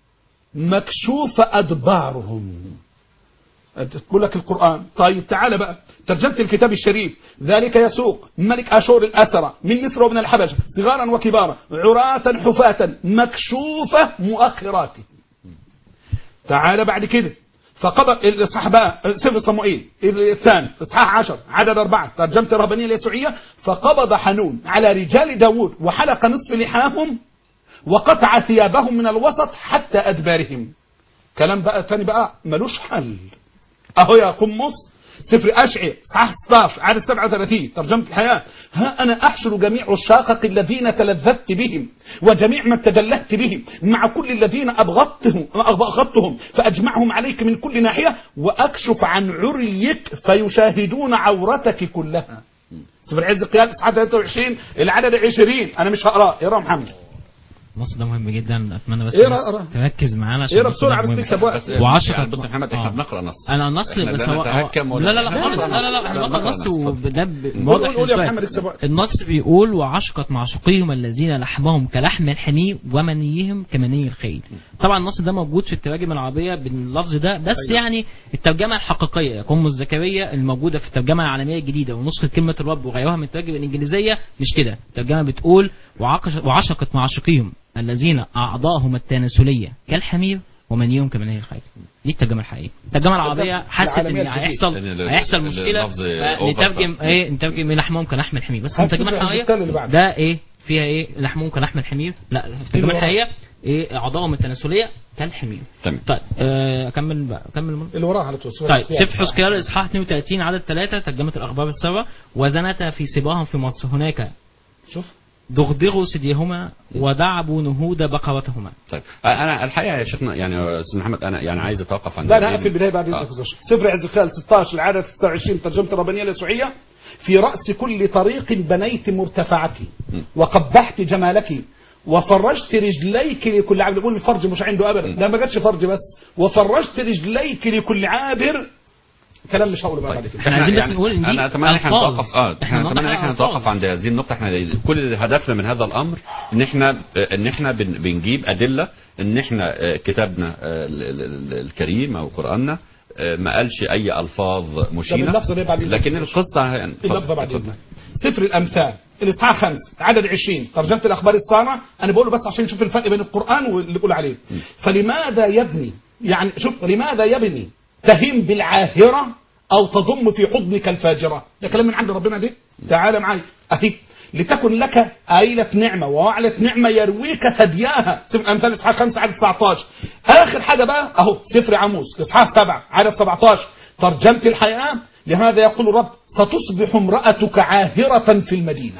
مكشوف ادبارهم تقول لك القرآن طيب تعالى بقى ترجمة الكتاب الشريف ذلك يسوق ملك أشور الأسرى من مصر ومن الحبشة صغارا وكبارا عراة حفاة مكشوفة مؤخرات تعالى بعد كده فقبض الاصحاح بقى سفر صموئيل الثاني اصحاح 10 عدد أربعة ترجمة الرهبانية اليسوعية فقبض حنون على رجال داوود وحلق نصف لحاهم وقطع ثيابهم من الوسط حتى أدبارهم كلام بقى تاني بقى ملوش حل اهو يا قمص سفر اشعي صحاح 16 عدد 37 ترجمة الحياة ها انا احشر جميع الشاقق الذين تلذذت بهم وجميع من تدلهت بهم مع كل الذين ابغضتهم ابغضتهم فاجمعهم عليك من كل ناحية واكشف عن عريك فيشاهدون عورتك كلها سفر عز القيادة اصحاح 23 العدد 20 انا مش هقراه اقراه محمد النص ده مهم جدا اتمنى بس اقرا اقرا تركز معانا عشان اقرا النص ده بسرعة بس مهم. تكسب وقت بس وعشرة يعني بص يا محمد احنا آه. بنقرا نص انا النص احنا بس لا هو نتهكم هو- ولا لا لا لا نتهكم. خالص لا لا لا احنا بنقرا بنقرا النص نص. وده قول واضح قول يا شوية. محمد اكسب وقت النص بيقول وعشقت معشوقيهم الذين لحمهم كلحم الحمير ومنيهم كمني الخيل طبعا النص ده موجود في التراجم العربيه باللفظ ده بس أيوة. يعني الترجمه الحقيقيه قم الزكريا الموجوده في الترجمه العالميه الجديده ونسخه كلمه الرب وغيرها من التراجم الانجليزيه مش كده الترجمه بتقول وعقش- وعشقت معشوقيهم الذين اعضاءهم التناسليه كالحمير ومنيهم كمني الخيل دي الترجمه الحقيقيه الترجمه العربيه حست ان العالمية الجديدة. هيحصل لأن ال- هيحصل ال- مشكله اللفظ نترجم over. ايه نترجم إيه لحمهم كلحم الحمير بس هات الترجمه سفر الحقيقيه الزكال اللي بعده. ده ايه فيها ايه لحمهم كلحم الحمير لا الترجمه اللي الحقيقيه ايه اعضائهم التناسليه كالحمير تمام. طيب آه، اكمل بقى اكمل من- اللي وراها على طول سفر طيب الحسقيال. سفر حزقيال اصحاح 32 عدد 3 ترجمه الاخبار السبع وزنتا في سباهم في مصر هناك شوف دغدغوا ثديهما ودعبوا نهود بقرتهما طيب انا الحقيقه يا شيخنا يعني يا استاذ محمد انا يعني عايز اتوقف عند لا انا هذه- في البدايه بعد آه. اذنك آه. سفر عز الخال 16 العدد 26 ترجمه الربانيه اليسوعيه في راس كل طريق بنيت مرتفعك وقبحت جمالك وفرجت رجليك لكل عابر بيقول الفرج مش عنده ابدا لا ما جاتش فرج بس وفرجت رجليك لكل عابر كلام مش هقوله بقى بعد كده احنا عايزين بس نقول ان دي انا اتمنى ان احنا ألفاظ. نتوقف اه احنا احنا اتمنى ان نوضح احنا ألفاظ. نتوقف عند هذه النقطه احنا كل هدفنا من هذا الامر ان احنا ان احنا بن- بنجيب ادله ان احنا آه، كتابنا آه، ال- ال- ال- الكريم او قراننا آه، ما قالش اي الفاظ مشينه اللفظ ده بعد إذنك. لكن القصه يعني اللفظه بعد اتفضل. اذنك سفر الامثال الاصحاح 5 عدد 20 ترجمه الاخبار الصانعه انا بقوله بس عشان نشوف الفرق بين القران واللي بيقول عليه فلماذا يبني يعني شوف لماذا يبني تهيم بالعاهره او تضم في حضنك الفاجره ده كلام من عند ربنا ده تعالى معايا اهي لتكن لك آيلة نعمة ووعلة نعمة يرويك ثدياها سفر الأمثال إصحاح 5 عدد 19 آخر حاجة بقى أهو سفر عموس إصحاح 7 عدد 17 ترجمة الحياة لهذا يقول الرب ستصبح امرأتك عاهرة في المدينة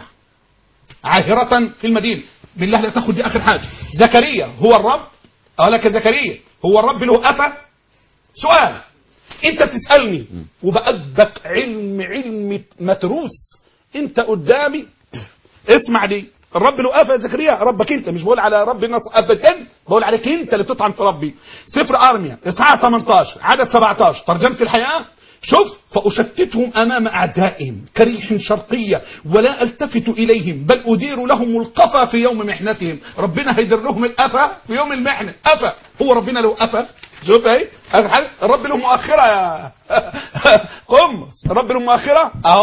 عاهرة في المدينة بالله لا تاخد دي آخر حاجة زكريا هو الرب أقول لك يا زكريا هو الرب له أفا سؤال انت تسألني وبأدبك علم علم متروس انت قدامي اسمع دي الرب له قافه يا زكريا ربك انت مش بقول على رب الناس ابدا بقول عليك انت اللي بتطعن في ربي سفر ارميا اصحاح 18 عدد 17 ترجمه الحياه شوف فأشتتهم أمام أعدائهم كريح شرقية ولا ألتفت إليهم بل أدير لهم القفا في يوم محنتهم ربنا هيدر لهم القفا في يوم المحنة قفا هو ربنا له قفا شوف اهي آخر حاجة الرب له مؤخرة يا قم الرب له مؤخرة أهو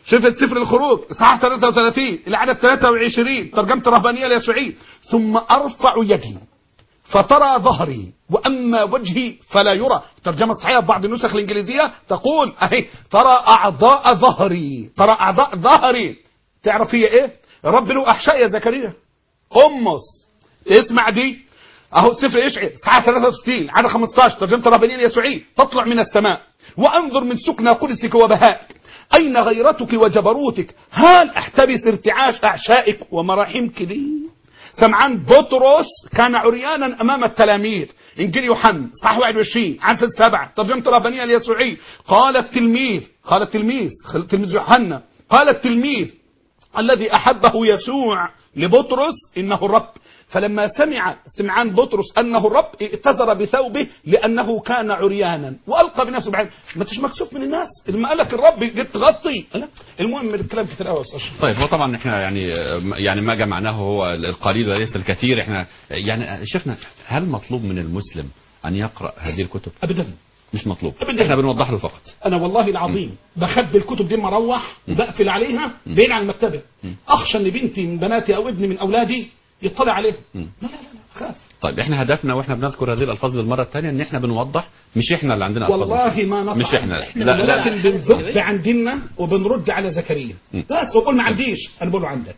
شفت سفر الخروج اصحاح 33 العدد 23 ترجمه الرهبانيه اليسوعيه ثم ارفع يدي فترى ظهري واما وجهي فلا يرى الترجمه الصحيحه في بعض النسخ الانجليزيه تقول اهي ترى اعضاء ظهري ترى اعضاء ظهري تعرف هي ايه رب له احشاء يا زكريا امس اسمع دي اهو سفر اشعيا ساعه 63 عدد 15 ترجمه الرهبانيه اليسوعيه تطلع من السماء وانظر من سكنى قدسك وبهائك اين غيرتك وجبروتك هل احتبس ارتعاش اعشائك ومراحمك لي سمعان بطرس كان عريانا امام التلاميذ انجيل يوحنا صح 21 عدد 7 ترجمه الرهبانيه اليسوعيه قال التلميذ قال التلميذ تلميذ يوحنا قال التلميذ الذي احبه يسوع لبطرس انه الرب فلما سمع سمعان بطرس انه الرب ائتذر بثوبه لانه كان عريانا والقى بنفسه بعد ما انتش مكسوف من الناس لما قال لك الرب جيت تغطي لا. المهم الكلام كتير قوي يا استاذ أشرف. طيب هو طبعا احنا يعني يعني ما جمعناه هو القليل وليس الكثير احنا يعني شفنا هل مطلوب من المسلم ان يقرا هذه الكتب؟ ابدا مش مطلوب أبداً. احنا بنوضح له فقط انا والله العظيم بخبي الكتب دي مروح بقفل عليها بعيد عن المكتبه اخشى ان بنتي من بناتي او ابني من اولادي يطلع عليها لا لا لا لا خاف طيب احنا هدفنا واحنا بنذكر هذه الالفاظ للمره الثانيه ان احنا بنوضح مش احنا اللي عندنا الفاظ والله مش- ما نطع مش احنا احنا لا لا ولكن بنذب عن ديننا وبنرد على زكريا بس وبقول ما عنديش انا بقول له عندك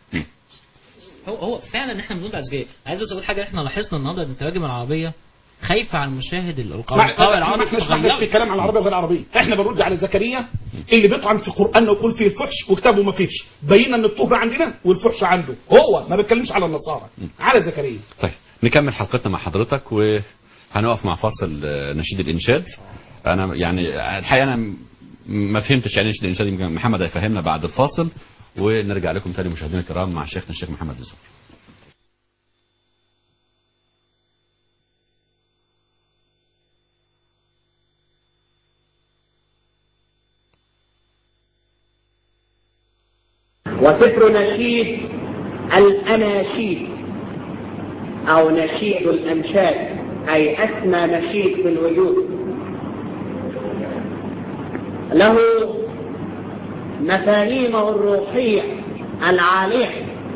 هو هو فعلا احنا بنقول عزيزية عايز بس اقول حاجه احنا لاحظنا النهارده ان التراجم العربيه خايفه على المشاهد القوي ما القوي ما العربي احناش ما احناش في تغيرت. كلام على العربيه وغير العربيه احنا بنرد على زكريا اللي بيطعن في قراننا ويقول فيه الفحش وكتابه ما فيش بينا ان الطهر عندنا والفحش عنده هو ما بيتكلمش على النصارى على زكريا طيب نكمل حلقتنا مع حضرتك وهنقف مع فاصل آه، نشيد الانشاد انا يعني الحقيقه انا م- ما فهمتش يعني نشيد الانشاد يمكن محمد هيفهمنا بعد الفاصل ونرجع لكم تاني مشاهدينا الكرام مع شيخنا الشيخ محمد الزهري وسفر نشيد الأناشيد أو نشيد الأنشاد أي أسمى نشيد في الوجود له مفاهيمه الروحية العالية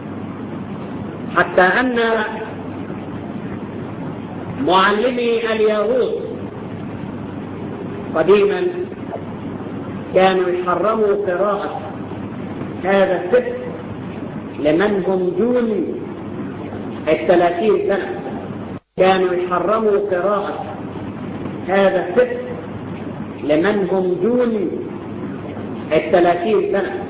حتى أن معلمي اليهود قديما كانوا يحرموا قراءة هذا السفر لمن هم دون الثلاثين سنة كانوا يحرموا قراءة هذا السفر لمن هم دون الثلاثين سنة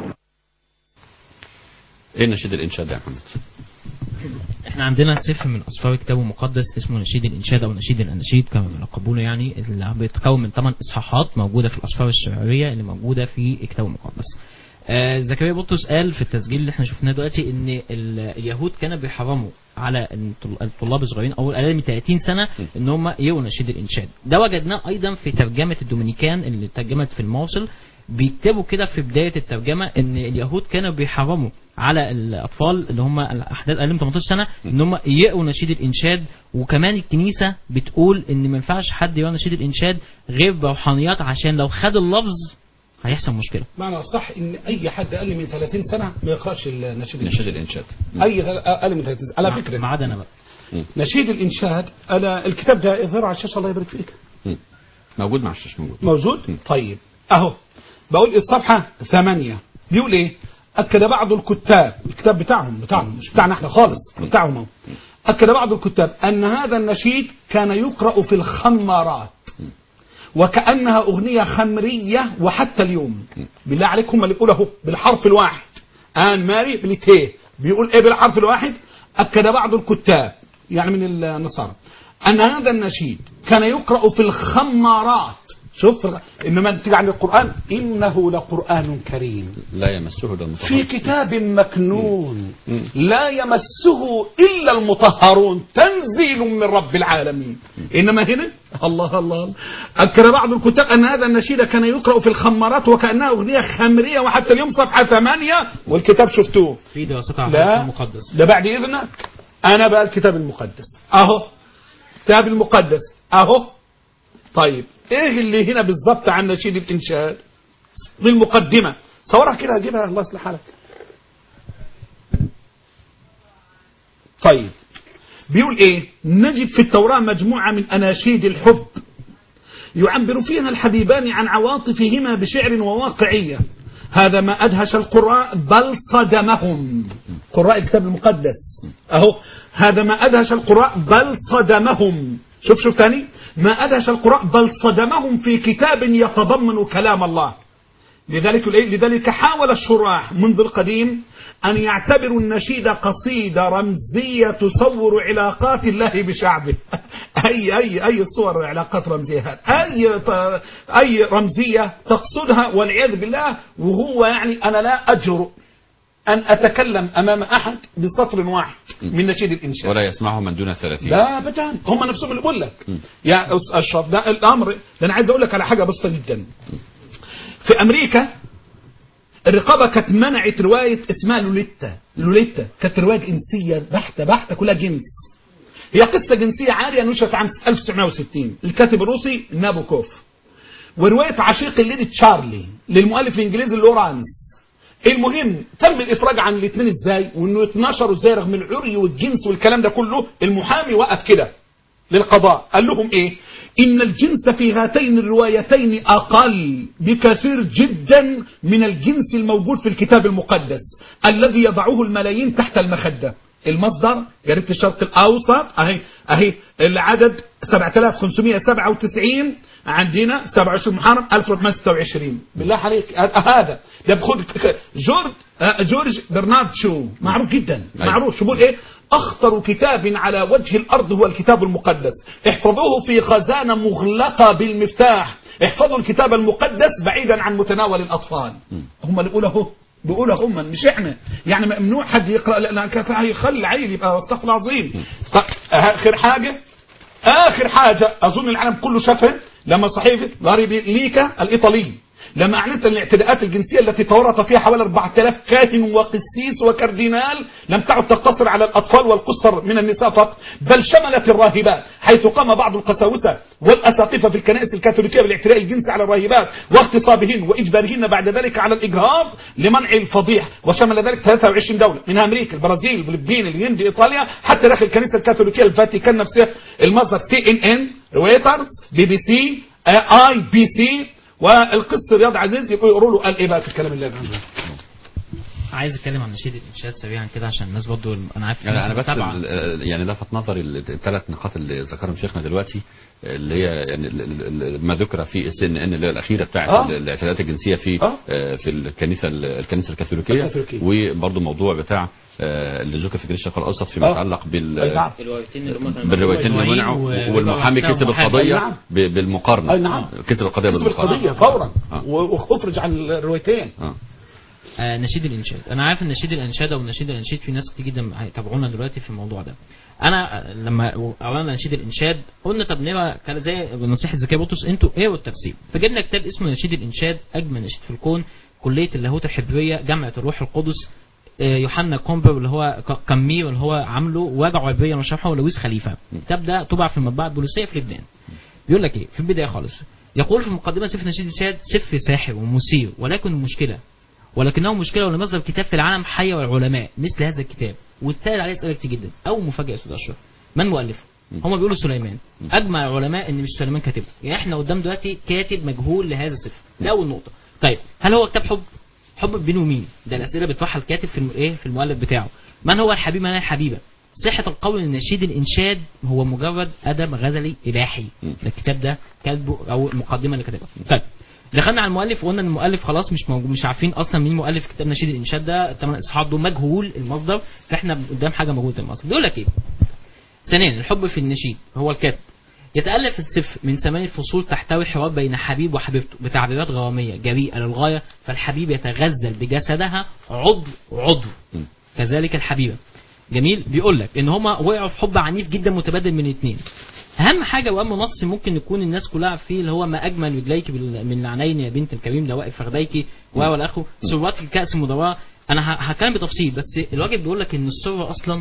ايه نشيد الانشاد يا محمد احنا عندنا سفر من اسفار كتاب مقدس اسمه نشيد الانشاد او نشيد الاناشيد كما بيلقبونه يعني اللي بيتكون من ثمان اصحاحات موجوده في الاسفار الشعريه اللي موجوده في الكتاب المقدس. آه زكريا بطرس قال في التسجيل اللي احنا شفناه دلوقتي ان ال- اليهود كانوا بيحرموا على الطل- الطلاب الصغيرين او الاقل من 30 سنه ان هم يقروا نشيد الانشاد. ده وجدناه ايضا في ترجمه الدومينيكان اللي ترجمت في الموصل بيكتبوا كده في بدايه الترجمه ان اليهود كانوا بيحرموا على الاطفال اللي هم الاحداث اقل من 18 سنه ان هم يقروا نشيد الانشاد وكمان الكنيسه بتقول ان ما ينفعش حد يقرا نشيد الانشاد غير بروحانيات عشان لو خد اللفظ هيحصل مشكله معنى صح ان اي حد اقل من 30 سنه ما يقراش النشيد نشيد الانشاد الانشاد اي ثل- اقل من 30 سنه على مع- فكره ما عدا انا بقى نشيد الانشاد انا الكتاب ده يظهر على الشاشه الله يبارك فيك مم. موجود مع الشاشه موجود موجود م. طيب اهو بقول الصفحه ثمانية بيقول ايه اكد بعض الكتاب الكتاب بتاعهم بتاعهم مش بتاعنا احنا خالص بتاعهم اهو اكد بعض الكتاب ان هذا النشيد كان يقرا في الخمارات وكانها اغنيه خمريه وحتى اليوم بالله عليكم هم اللي بيقولوا اهو بالحرف الواحد ان ماري بليتيه بيقول ايه بالحرف الواحد اكد بعض الكتاب يعني من النصارى ان هذا النشيد كان يقرا في الخمارات شوف في الغ... انما تيجي عن القران انه لقران كريم لا يمسه الا في المطهرون كتاب مكنون لا يمسه الا المطهرون تنزيل من رب العالمين انما هنا الله الله اذكر بعض الكتاب ان هذا النشيد كان يقرا في الخمارات وكانها اغنيه خمريه وحتى اليوم صفحه ثمانية والكتاب شفتوه في دراستها على لا الكتاب المقدس ده بعد اذنك انا بقى الكتاب المقدس اهو الكتاب المقدس اهو طيب ايه اللي هنا بالظبط عن نشيد الانشاد دي المقدمه صورها كده هجيبها الله يصلح حالك طيب بيقول ايه نجد في التوراة مجموعة من أناشيد الحب يعبر فيها الحبيبان عن عواطفهما بشعر وواقعية هذا ما أدهش القراء بل صدمهم قراء الكتاب المقدس أهو هذا ما أدهش القراء بل صدمهم شوف شوف تاني ما أدهش القراء بل صدمهم في كتاب يتضمن كلام الله لذلك لذلك حاول الشراح منذ القديم أن يعتبروا النشيد قصيدة رمزية تصور علاقات الله بشعبه أي أي أي صور علاقات رمزية هذه أي أي رمزية تقصدها والعياذ بالله وهو يعني أنا لا أجرؤ أن أتكلم أمام أحد بسطر واحد من نشيد الإنشاء ولا يسمعه من دون الثلاثين لا ابدا هم نفسهم اللي بقول لك يا أس- اشرف ده الامر ده انا عايز اقول لك على حاجه بسيطه جدا في امريكا الرقابه كانت منعت روايه اسمها لوليتا لوليتا كانت روايه جنسيه بحته بحته كلها جنس هي قصه جنسيه عاريه نشرت عام 1960 الكاتب الروسي نابوكوف وروايه عشيق الليدي تشارلي للمؤلف الانجليزي لورانس المهم تم الافراج عن الاثنين ازاي وانه يتنشروا ازاي رغم العري والجنس والكلام ده كله المحامي وقف كده للقضاء قال لهم ايه ان الجنس في هاتين الروايتين اقل بكثير جدا من الجنس الموجود في الكتاب المقدس الذي يضعه الملايين تحت المخدة المصدر جريدة الشرق الاوسط اهي اهي العدد 7597 عندنا 27 محرم 1426 بالله عليك هذا ده بخد جورج آه، جورج برنارد شو معروف جدا أيوة. معروف شو بيقول ايه اخطر كتاب على وجه الارض هو الكتاب المقدس احفظوه في خزانه مغلقه بالمفتاح احفظوا الكتاب المقدس بعيدا عن متناول الاطفال هم اللي بيقولوا اهو بيقولوا هم مش احنا يعني ممنوع حد يقرا لان كان هيخلي العيل يبقى استغفر الله العظيم طيب اخر حاجه اخر حاجه اظن العالم كله شافها لما صحيفه لاري ليكا الايطالي لما اعلنت عن الاعتداءات الجنسيه التي تورط فيها حوالي 4000 كاهن وقسيس وكاردينال لم تعد تقتصر على الاطفال والقصر من النساء فقط بل شملت الراهبات حيث قام بعض القساوسه والاساقفه في الكنائس الكاثوليكيه بالاعتداء الجنسي على الراهبات واغتصابهن واجبارهن بعد ذلك على الاجهاض لمنع الفضيح وشمل ذلك 23 دوله منها امريكا البرازيل الفلبين الهند ايطاليا حتى داخل الكنيسه الكاثوليكيه الفاتيكان نفسها المصدر سي ان ان رويترز بي بي سي اي بي سي والقس رياض عزيز يبقوا يقولوا له قال ايه بقى في الكلام اللي قاله عايز اتكلم عن نشيد الانشاد سريعا كده عشان الناس برضو انا عارف يعني الناس انا بس متابعة. ال- يعني لفت نظري الثلاث نقاط اللي ذكرهم شيخنا دلوقتي اللي هي يعني ال- ال- ال- ما ذكر في السي ان ان اللي هي الاخيره بتاعت آه. الاعتداءات الجنسيه في آه. آه، في الكنيسه الكنيسه الكاثوليكيه الكاثوليكية. وبرضه موضوع بتاع آه، اللي ذكر في كنيسه الشرق الاوسط فيما آه. يتعلق بال أي نعم. الروايتين اللي هم كانوا بالروايتين اللي مجموعين منعوا و- والمحامي وبتاع كسب محامي. القضيه أي نعم. ب- بالمقارنه أي نعم. كسب القضيه كسب بالمقارنه القضيه فورا آه. وافرج عن الروايتين آه. آه نشيد الانشاد انا عارف ان نشيد الانشاد او نشيد الانشاد في ناس كتير جدا هيتابعونا دلوقتي في الموضوع ده انا آه، لما اولا نشيد الانشاد قلنا طب نقرا كان زي نصيحه زكيه بطرس انتوا اقروا التفسير فجبنا كتاب اسمه نشيد الانشاد اجمل نشيد في الكون كليه اللاهوت الحبريه جامعه الروح القدس آه، يوحنا كومبر اللي هو ك- كمير اللي هو عامله وجعه عبريا وشرحه لويس خليفه الكتاب ده طبع في المطبعه البوليسيه في لبنان بيقول لك ايه في البدايه خالص يقول في المقدمه سفر نشيد الانشاد سفر ساحر ومثير ولكن المشكله ولكنه مشكله ولم يصدر كتاب في العالم حي والعلماء مثل هذا الكتاب واتسال عليه اسئله كتير جدا اول مفاجاه يا استاذ اشرف من مؤلفه؟ هم بيقولوا سليمان اجمع العلماء ان مش سليمان كاتبه يعني احنا قدام دلوقتي كاتب مجهول لهذا السفر ده اول نقطه طيب هل هو كتاب حب حب بين ومين ده الاسئله بتطرحها الكاتب في الم- ايه في المؤلف بتاعه من هو الحبيب من هي الحبيبه صحة القول ان نشيد الانشاد هو مجرد ادب غزلي اباحي ده الكتاب ده كاتبه او المقدمه اللي كاتبها طيب دخلنا على المؤلف وقلنا ان المؤلف خلاص مش موجود مش عارفين اصلا مين مؤلف كتاب نشيد الانشاد ده الثمان اصحاح دول مجهول المصدر فاحنا قدام حاجه موجوده المصدر بيقول لك ايه ثانيا الحب في النشيد هو الكاتب يتألف السفر من ثمانية فصول تحتوي حوار بين حبيب وحبيبته بتعبيرات غرامية جريئة للغاية فالحبيب يتغزل بجسدها عضو عضو كذلك الحبيبة جميل بيقول لك ان هما وقعوا في حب عنيف جدا متبادل من اتنين اهم حاجه واهم نص ممكن يكون الناس كلها فيه اللي هو ما اجمل رجليك بال- من العنين يا بنت الكريم لوائف فخديك و والى اخره سرات الكاس المدوره انا ه- هتكلم بتفصيل بس الواجب بيقول لك ان السره اصلا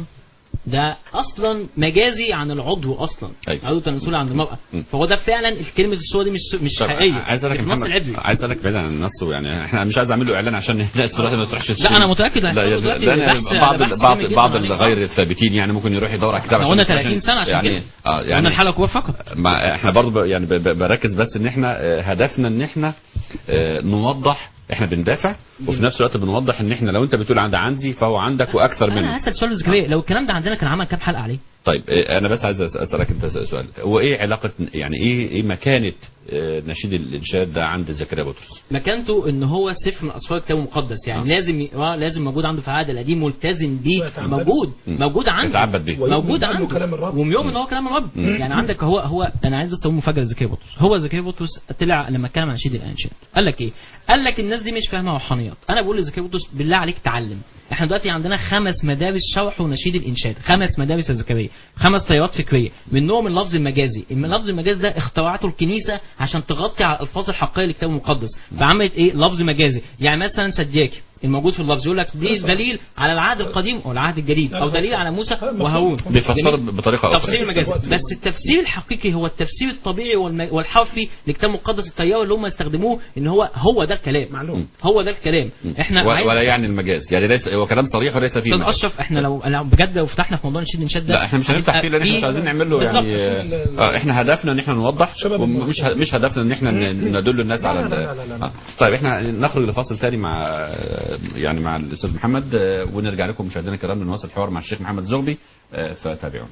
ده اصلا مجازي عن العضو اصلا أيوة. عضو تناسلي عند المراه م. فهو ده فعلا كلمه السوء دي مش مش طب حقيقيه عايز اسالك دي يا في النص محمد العبري عايز اسالك بعيد عن النص يعني احنا مش عايز اعمل له اعلان عشان الناس دلوقتي ما تروحش لا، أنا متأكد لا هيحصل لا دلوقتي لا يعني بحث- بعض بحث بعض جامد بعض جداً عليه. الغير الثابتين يعني ممكن يروح يدور على كتاب احنا قلنا عشان 30 سنه عشان يعني كده اه قلنا يعني الحلقه كويس فقط ما احنا برضو ب- يعني ب- ب- بركز بس ان احنا آه، هدفنا ان احنا آه، نوضح احنا بندافع وفي نفس الوقت بنوضح ان احنا لو انت بتقول عند عندي فهو عندك واكثر انا منه هسال سؤال زكريا لو الكلام ده عندنا كان عمل كام حلقه عليه طيب آه، انا بس عايز أس- اسالك انت سؤال هو ايه علاقه يعني ايه ايه مكانه آه، نشيد الانشاد ده عند زكريا بطرس مكانته ان هو سفر من اسفار الكتاب المقدس يعني آه. لازم ي... آه لازم موجود عنده في العهد القديم ملتزم بيه ويتعبد. موجود مم. موجود عنده يتعبد بيه. موجود ويؤمن عنده كلام الرب. ويؤمن ان هو كلام الرب يعني عندك هو هو انا عايز بس اقول مفاجاه لزكريا بطرس هو زكريا بطرس طلع لما اتكلم عن نشيد الانشاد قال لك ايه؟ قال لك الناس دي مش فاهمه روحانيات انا بقول لزكريا بطرس بالله عليك تعلم احنا دلوقتي عندنا خمس مدارس شرح ونشيد الانشاد خمس مدارس يا زكريا خمس تيارات فكريه منهم اللفظ المجازي اللفظ المجازي ده اخترعته الكنيسه عشان تغطي على الالفاظ الحقيقيه للكتاب المقدس فعملت ايه لفظ مجازي يعني مثلا سجاكي الموجود في اللفظ يقول لك دي دليل على العهد القديم او العهد الجديد او دليل على موسى وهارون بيفسر جميل؟ بطريقه اخرى تفسير مجازي بس التفسير الحقيقي هو التفسير الطبيعي والم- والحرفي للكتاب المقدس التيار اللي هم يستخدموه ان هو هو ده الكلام معلوم. هو ده الكلام احنا و- عايز- ولا يعني المجاز يعني ليس هو كلام صريح وليس فيه استاذ مجاز. اشرف احنا لو لو بجد لو فتحنا في موضوع نشيد الانشاد ده لا احنا مش هنفتح هيبقى فيه لان احنا مش فيه- عايزين نعمل له يعني بالظبط. اه احنا هدفنا ان احنا نوضح شباب ومش ه- مش هدفنا ان احنا ن- ندل الناس لا، على لا، ال- لا، لا، لا، لا. آه. طيب احنا نخرج لفاصل تاني مع آه، يعني مع الاستاذ محمد آه، ونرجع لكم مشاهدينا الكرام لنواصل الحوار مع الشيخ محمد زغبي آه، فتابعونا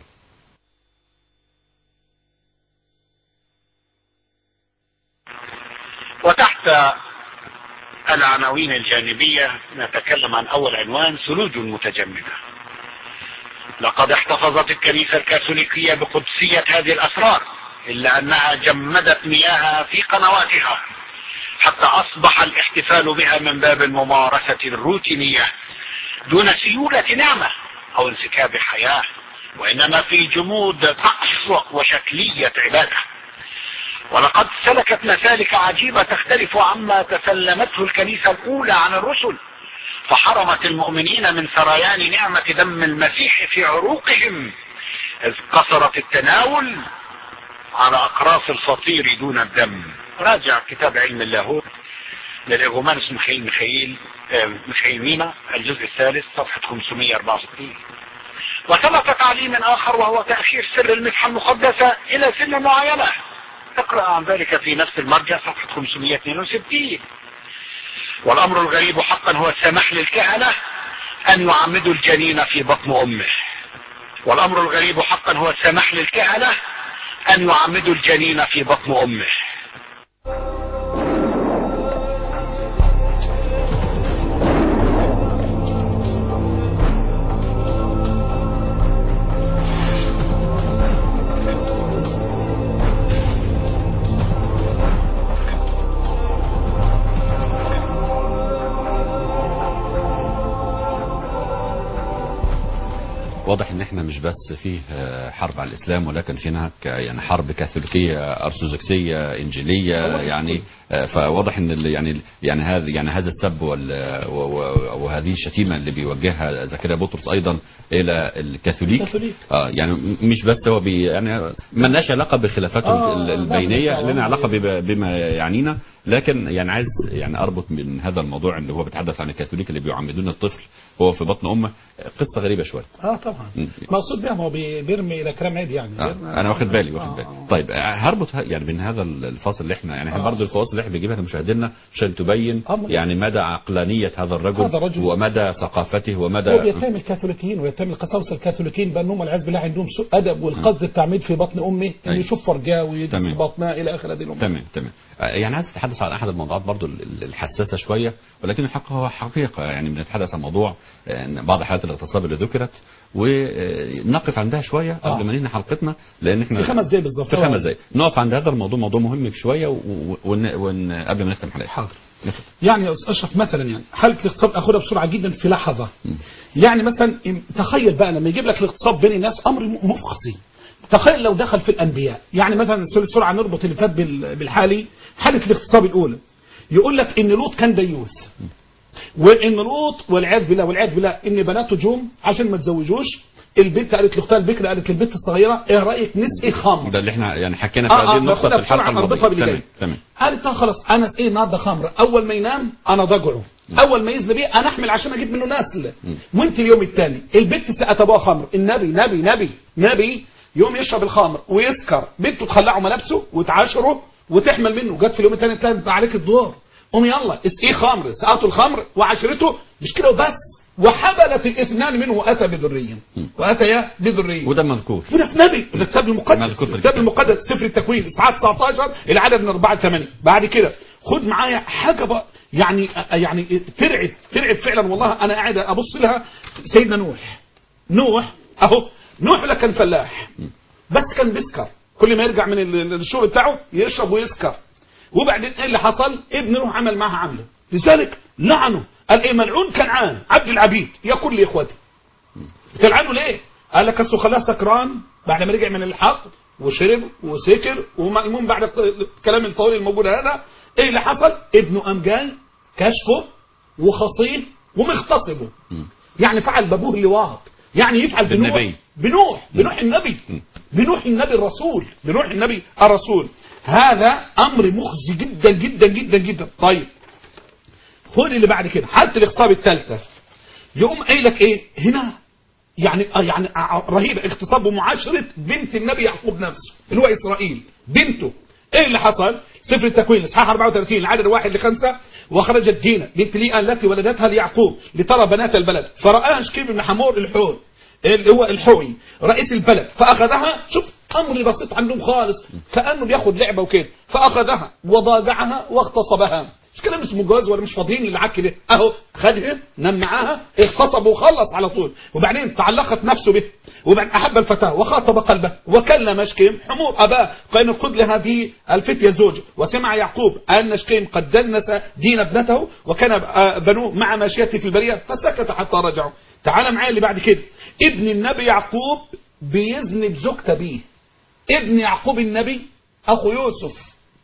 وتحت العناوين الجانبية نتكلم عن أول عنوان ثلوج متجمدة لقد احتفظت الكنيسة الكاثوليكية بقدسية هذه الأسرار إلا أنها جمدت مياهها في قنواتها حتى أصبح الاحتفال بها من باب الممارسة الروتينية دون سيولة نعمة أو انسكاب حياة وإنما في جمود طقس وشكلية عبادة ولقد سلكت مسالك عجيبة تختلف عما تسلمته الكنيسة الأولى عن الرسل فحرمت المؤمنين من سريان نعمة دم المسيح في عروقهم إذ قصرت التناول على أقراص الفطير دون الدم راجع كتاب علم اللاهوت للإغومانوس ميخائيل ميخائيل آه، ميخائيل مينا الجزء الثالث صفحة 564 وثبت تعليم آخر وهو تأخير سر المسحة المقدسة إلى سن معينة اقرأ عن ذلك في نفس المرجع صفحة 562 والأمر الغريب حقا هو السماح للكهنة أن يعمدوا الجنين في بطن أمه والأمر الغريب حقا هو السماح للكهنة أن يعمدوا الجنين في بطن أمه واضح ان احنا مش بس فيه آه، حرب على الاسلام ولكن في هناك يعني حرب كاثوليكيه ارثوذكسيه انجيليه يعني آه، فواضح ان ال- يعني يعني هذا يعني هذا السب وال- و- و- وهذه الشتيمه اللي بيوجهها زكريا بطرس ايضا الى الكاثوليك الكاثوليك. اه يعني م- مش بس هو بي يعني ما لناش علاقه بخلافاتهم آه، ال- لا، البينيه لا، لنا علاقه لا. بما- بما يعنينا لكن يعني عايز يعني اربط من هذا الموضوع اللي هو بيتحدث عن الكاثوليك اللي بيعمدون الطفل وهو في بطن امه قصه غريبه شويه اه طبعا مم. مقصود بها ما هو بي- بيرمي الى كلام عيب يعني آه. انا واخد بالي واخد بالي آه. طيب آه، هربط ه- يعني من هذا الفاصل اللي احنا يعني احنا آه. برضه الفواصل اللي احنا بنجيبها لمشاهدينا عشان تبين أمر. يعني مدى عقلانيه هذا الرجل, هذا الرجل. ومدى ثقافته ومدى هو بيتهم الكاثوليكيين ويتهم القساوسه الكاثوليكيين بانهم والعياذ بالله عندهم سوء ادب والقصد التعميد في بطن امه انه أيوة. يشوف فرجاه ويجلس تمام. في بطنها الى اخر هذه الامور تمام تمام آه، يعني عايز اتحدث عن احد الموضوعات برضو ال- ال- الحساسه شويه ولكن الحق هو حقيقه يعني بنتحدث عن موضوع آه، إن بعض حالات الاغتصاب اللي ذكرت ونقف عندها شويه قبل آه. ما ننهي حلقتنا لان احنا في خمس دقايق بالظبط. في آه. خمس دقايق نقف عند هذا الموضوع موضوع مهم شويه و- و- ون... ون... قبل ما نختم حلقتنا حاضر نفضل. يعني يا أستاذ اشرف مثلا يعني حاله الاغتصاب اخدها بسرعه جدا في لحظه يعني مثلا إم- تخيل بقى لما يجيب لك الاغتصاب بين الناس امر م- مفخذي تخيل لو دخل في الانبياء يعني مثلا بسرعه نربط اللي فات بال- بالحالي حاله الاغتصاب الاولى يقول لك ان لوط كان ديوث وان لوط والعياذ بالله والعياذ بالله ان بناته جم عشان ما تزوجوش البنت قالت لاختها البكر قالت للبنت الصغيره ايه رايك نسقي خمر ده اللي احنا يعني حكينا في اه هذه اه النقطة ناخدها في الحلقة بسرعه اربطها باللي الماضية جاي تمام تمام قالت له خلاص انا اسقيه النهارده خمر اول ما ينام انا ضجعه اول ما يزن بيه انا احمل عشان اجيب منه نسل وانت اليوم الثاني البنت سقت ابوها خمر النبي نبي نبي نبي يوم يشرب الخمر ويسكر بنته تخلعه ملابسه وتعاشره وتحمل منه جت في اليوم الثاني تلاقي عليك الدور قوم يلا اسقيه خمر سقته الخمر وعشرته مش كده وبس وحبلت الاثنان منه واتى بذريه واتيا بذريه وده مذكور وده في نبي وده كتاب المقدس مذكور في الكتاب الكتاب. المقدس سفر التكوين اصحاح 19 العدد من 4 ل 8 بعد كده خد معايا حاجه بقى يعني يعني ترعب ترعب فعلا والله انا قاعد ابص لها سيدنا نوح نوح اهو نوح ده كان فلاح بس كان بيسكر كل ما يرجع من ال- الشغل بتاعه يشرب ويسكر وبعدين ايه اللي حصل ابن نوح عمل معها عمله لذلك لعنه قال ايه ملعون كنعان عبد العبيد يقول لاخوته تلعنه ليه؟ قال لك اصله خلاه سكران بعد ما رجع من الحق وشرب وسكر والمهم بعد الكلام الطويل الموجود هذا ايه اللي حصل؟ ابنه قام جاي كشفه وخصيه ومغتصبه يعني فعل بابوه اللواط يعني يفعل بنوح بالنبي. بنوح بنوح النبي بنوح النبي الرسول بنوح النبي الرسول هذا امر مخزي جدا جدا جدا جدا طيب خد اللي بعد كده حاله الاغتصاب الثالثه يقوم قايل لك ايه هنا يعني آه يعني آه رهيبه اغتصاب ومعاشره بنت النبي يعقوب نفسه اللي هو اسرائيل بنته ايه اللي حصل سفر التكوين اصحاح 34 العدد واحد لخمسه وخرجت دينا بنت ليئة التي ولدتها ليعقوب لترى بنات البلد فرآها شكيب بن حمور الحور اللي هو الحوي رئيس البلد فاخذها شوف امر بسيط عندهم خالص كانه بياخد لعبه وكده فاخذها وضاجعها واغتصبها مش كلام اسمه جواز ولا مش فاضيين للعك ده اهو خدها نام معاها اغتصب وخلص على طول وبعدين تعلقت نفسه به وبعدين احب الفتاه وخاطب قلبه وكلم شكيم حمور اباه قال خذ لهذه الفتيه زوج وسمع يعقوب ان شكيم قد دنس دين ابنته وكان آه، بنوه مع ماشيته في البريه فسكت حتى رجعوا تعال معايا اللي بعد كده ابن النبي يعقوب بيذنب زوجته بيه ابن يعقوب النبي اخو يوسف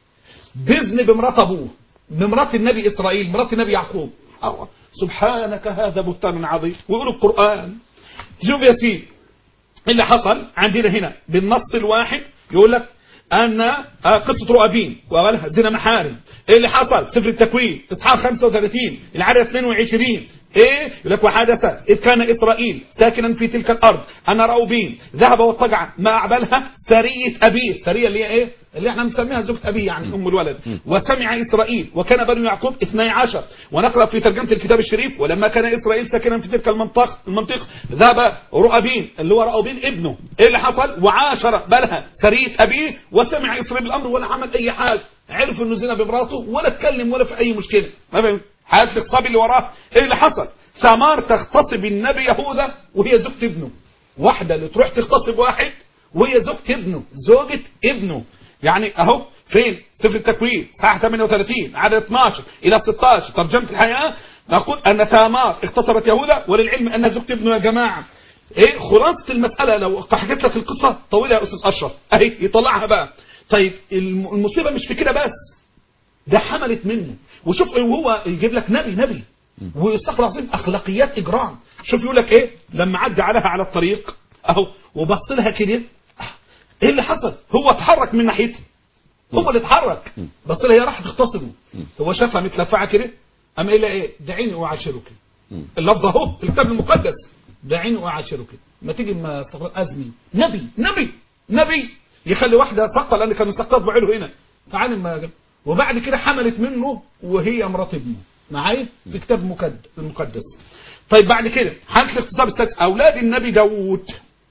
بإذن بمرات أبوه بمرات النبي إسرائيل مرات النبي يعقوب الله سبحانك هذا بهتان عظيم ويقولوا القرآن شوف يا سيدي اللي حصل عندنا هنا بالنص الواحد يقول لك أن آه، قصة رؤابين وأولها زنا محارم إيه اللي حصل سفر التكوين إصحاح 35 العدد 22 ايه يقول لك وحدث اذ كان اسرائيل ساكنا في تلك الارض ان راوبين ذهب واضطجع ما اعبلها سريه ابيه سريه اللي هي ايه اللي احنا بنسميها زوجة ابيه يعني ام الولد وسمع اسرائيل وكان بنو يعقوب 12 ونقرا في ترجمه الكتاب الشريف ولما كان اسرائيل ساكنا في تلك المنطقه المنطقه ذهب رؤابين اللي هو راوبين ابنه ايه اللي حصل وعاشر بلها سريه ابيه وسمع اسرائيل الامر ولا عمل اي حاجه عرف انه زنا بمراته ولا اتكلم ولا في اي مشكله ما فهمت حياة الاغتصاب اللي وراه ايه اللي حصل ثمار تغتصب النبي يهوذا وهي زوجة ابنه واحدة اللي تروح تغتصب واحد وهي زوجة ابنه زوجة ابنه يعني اهو فين سفر التكوين صحاح 38 عدد 12 الى 16 ترجمة الحياة نقول ان ثامار اغتصبت يهوذا وللعلم انها زوجة ابنه يا جماعة ايه خلاصة المسألة لو حكيت لك القصة طويلة يا استاذ اشرف اهي يطلعها بقى طيب الم- المصيبة مش في كده بس ده حملت منه وشوف وهو يجيب لك نبي نبي واستغفر العظيم اخلاقيات اجرام شوف يقول لك ايه لما عدى عليها على الطريق اهو وبص لها كده آه، ايه اللي حصل هو اتحرك من ناحيتها هو اللي اتحرك بص لها هي راحت تغتصبه هو شافها متلفعه كده قام قايل لها ايه دعيني اعاشرك اللفظ اهو في الكتاب المقدس دعيني اعاشرك ما تيجي ما استغفر ازمي نبي نبي نبي يخلي واحده سقطه لان كانوا سقطات بعيله هنا تعالى ما جاب. وبعد كده حملت منه وهي مرات ابنه معايا في كتاب المقد- المقدس طيب بعد كده حاله الاغتصاب السادس اولاد النبي داوود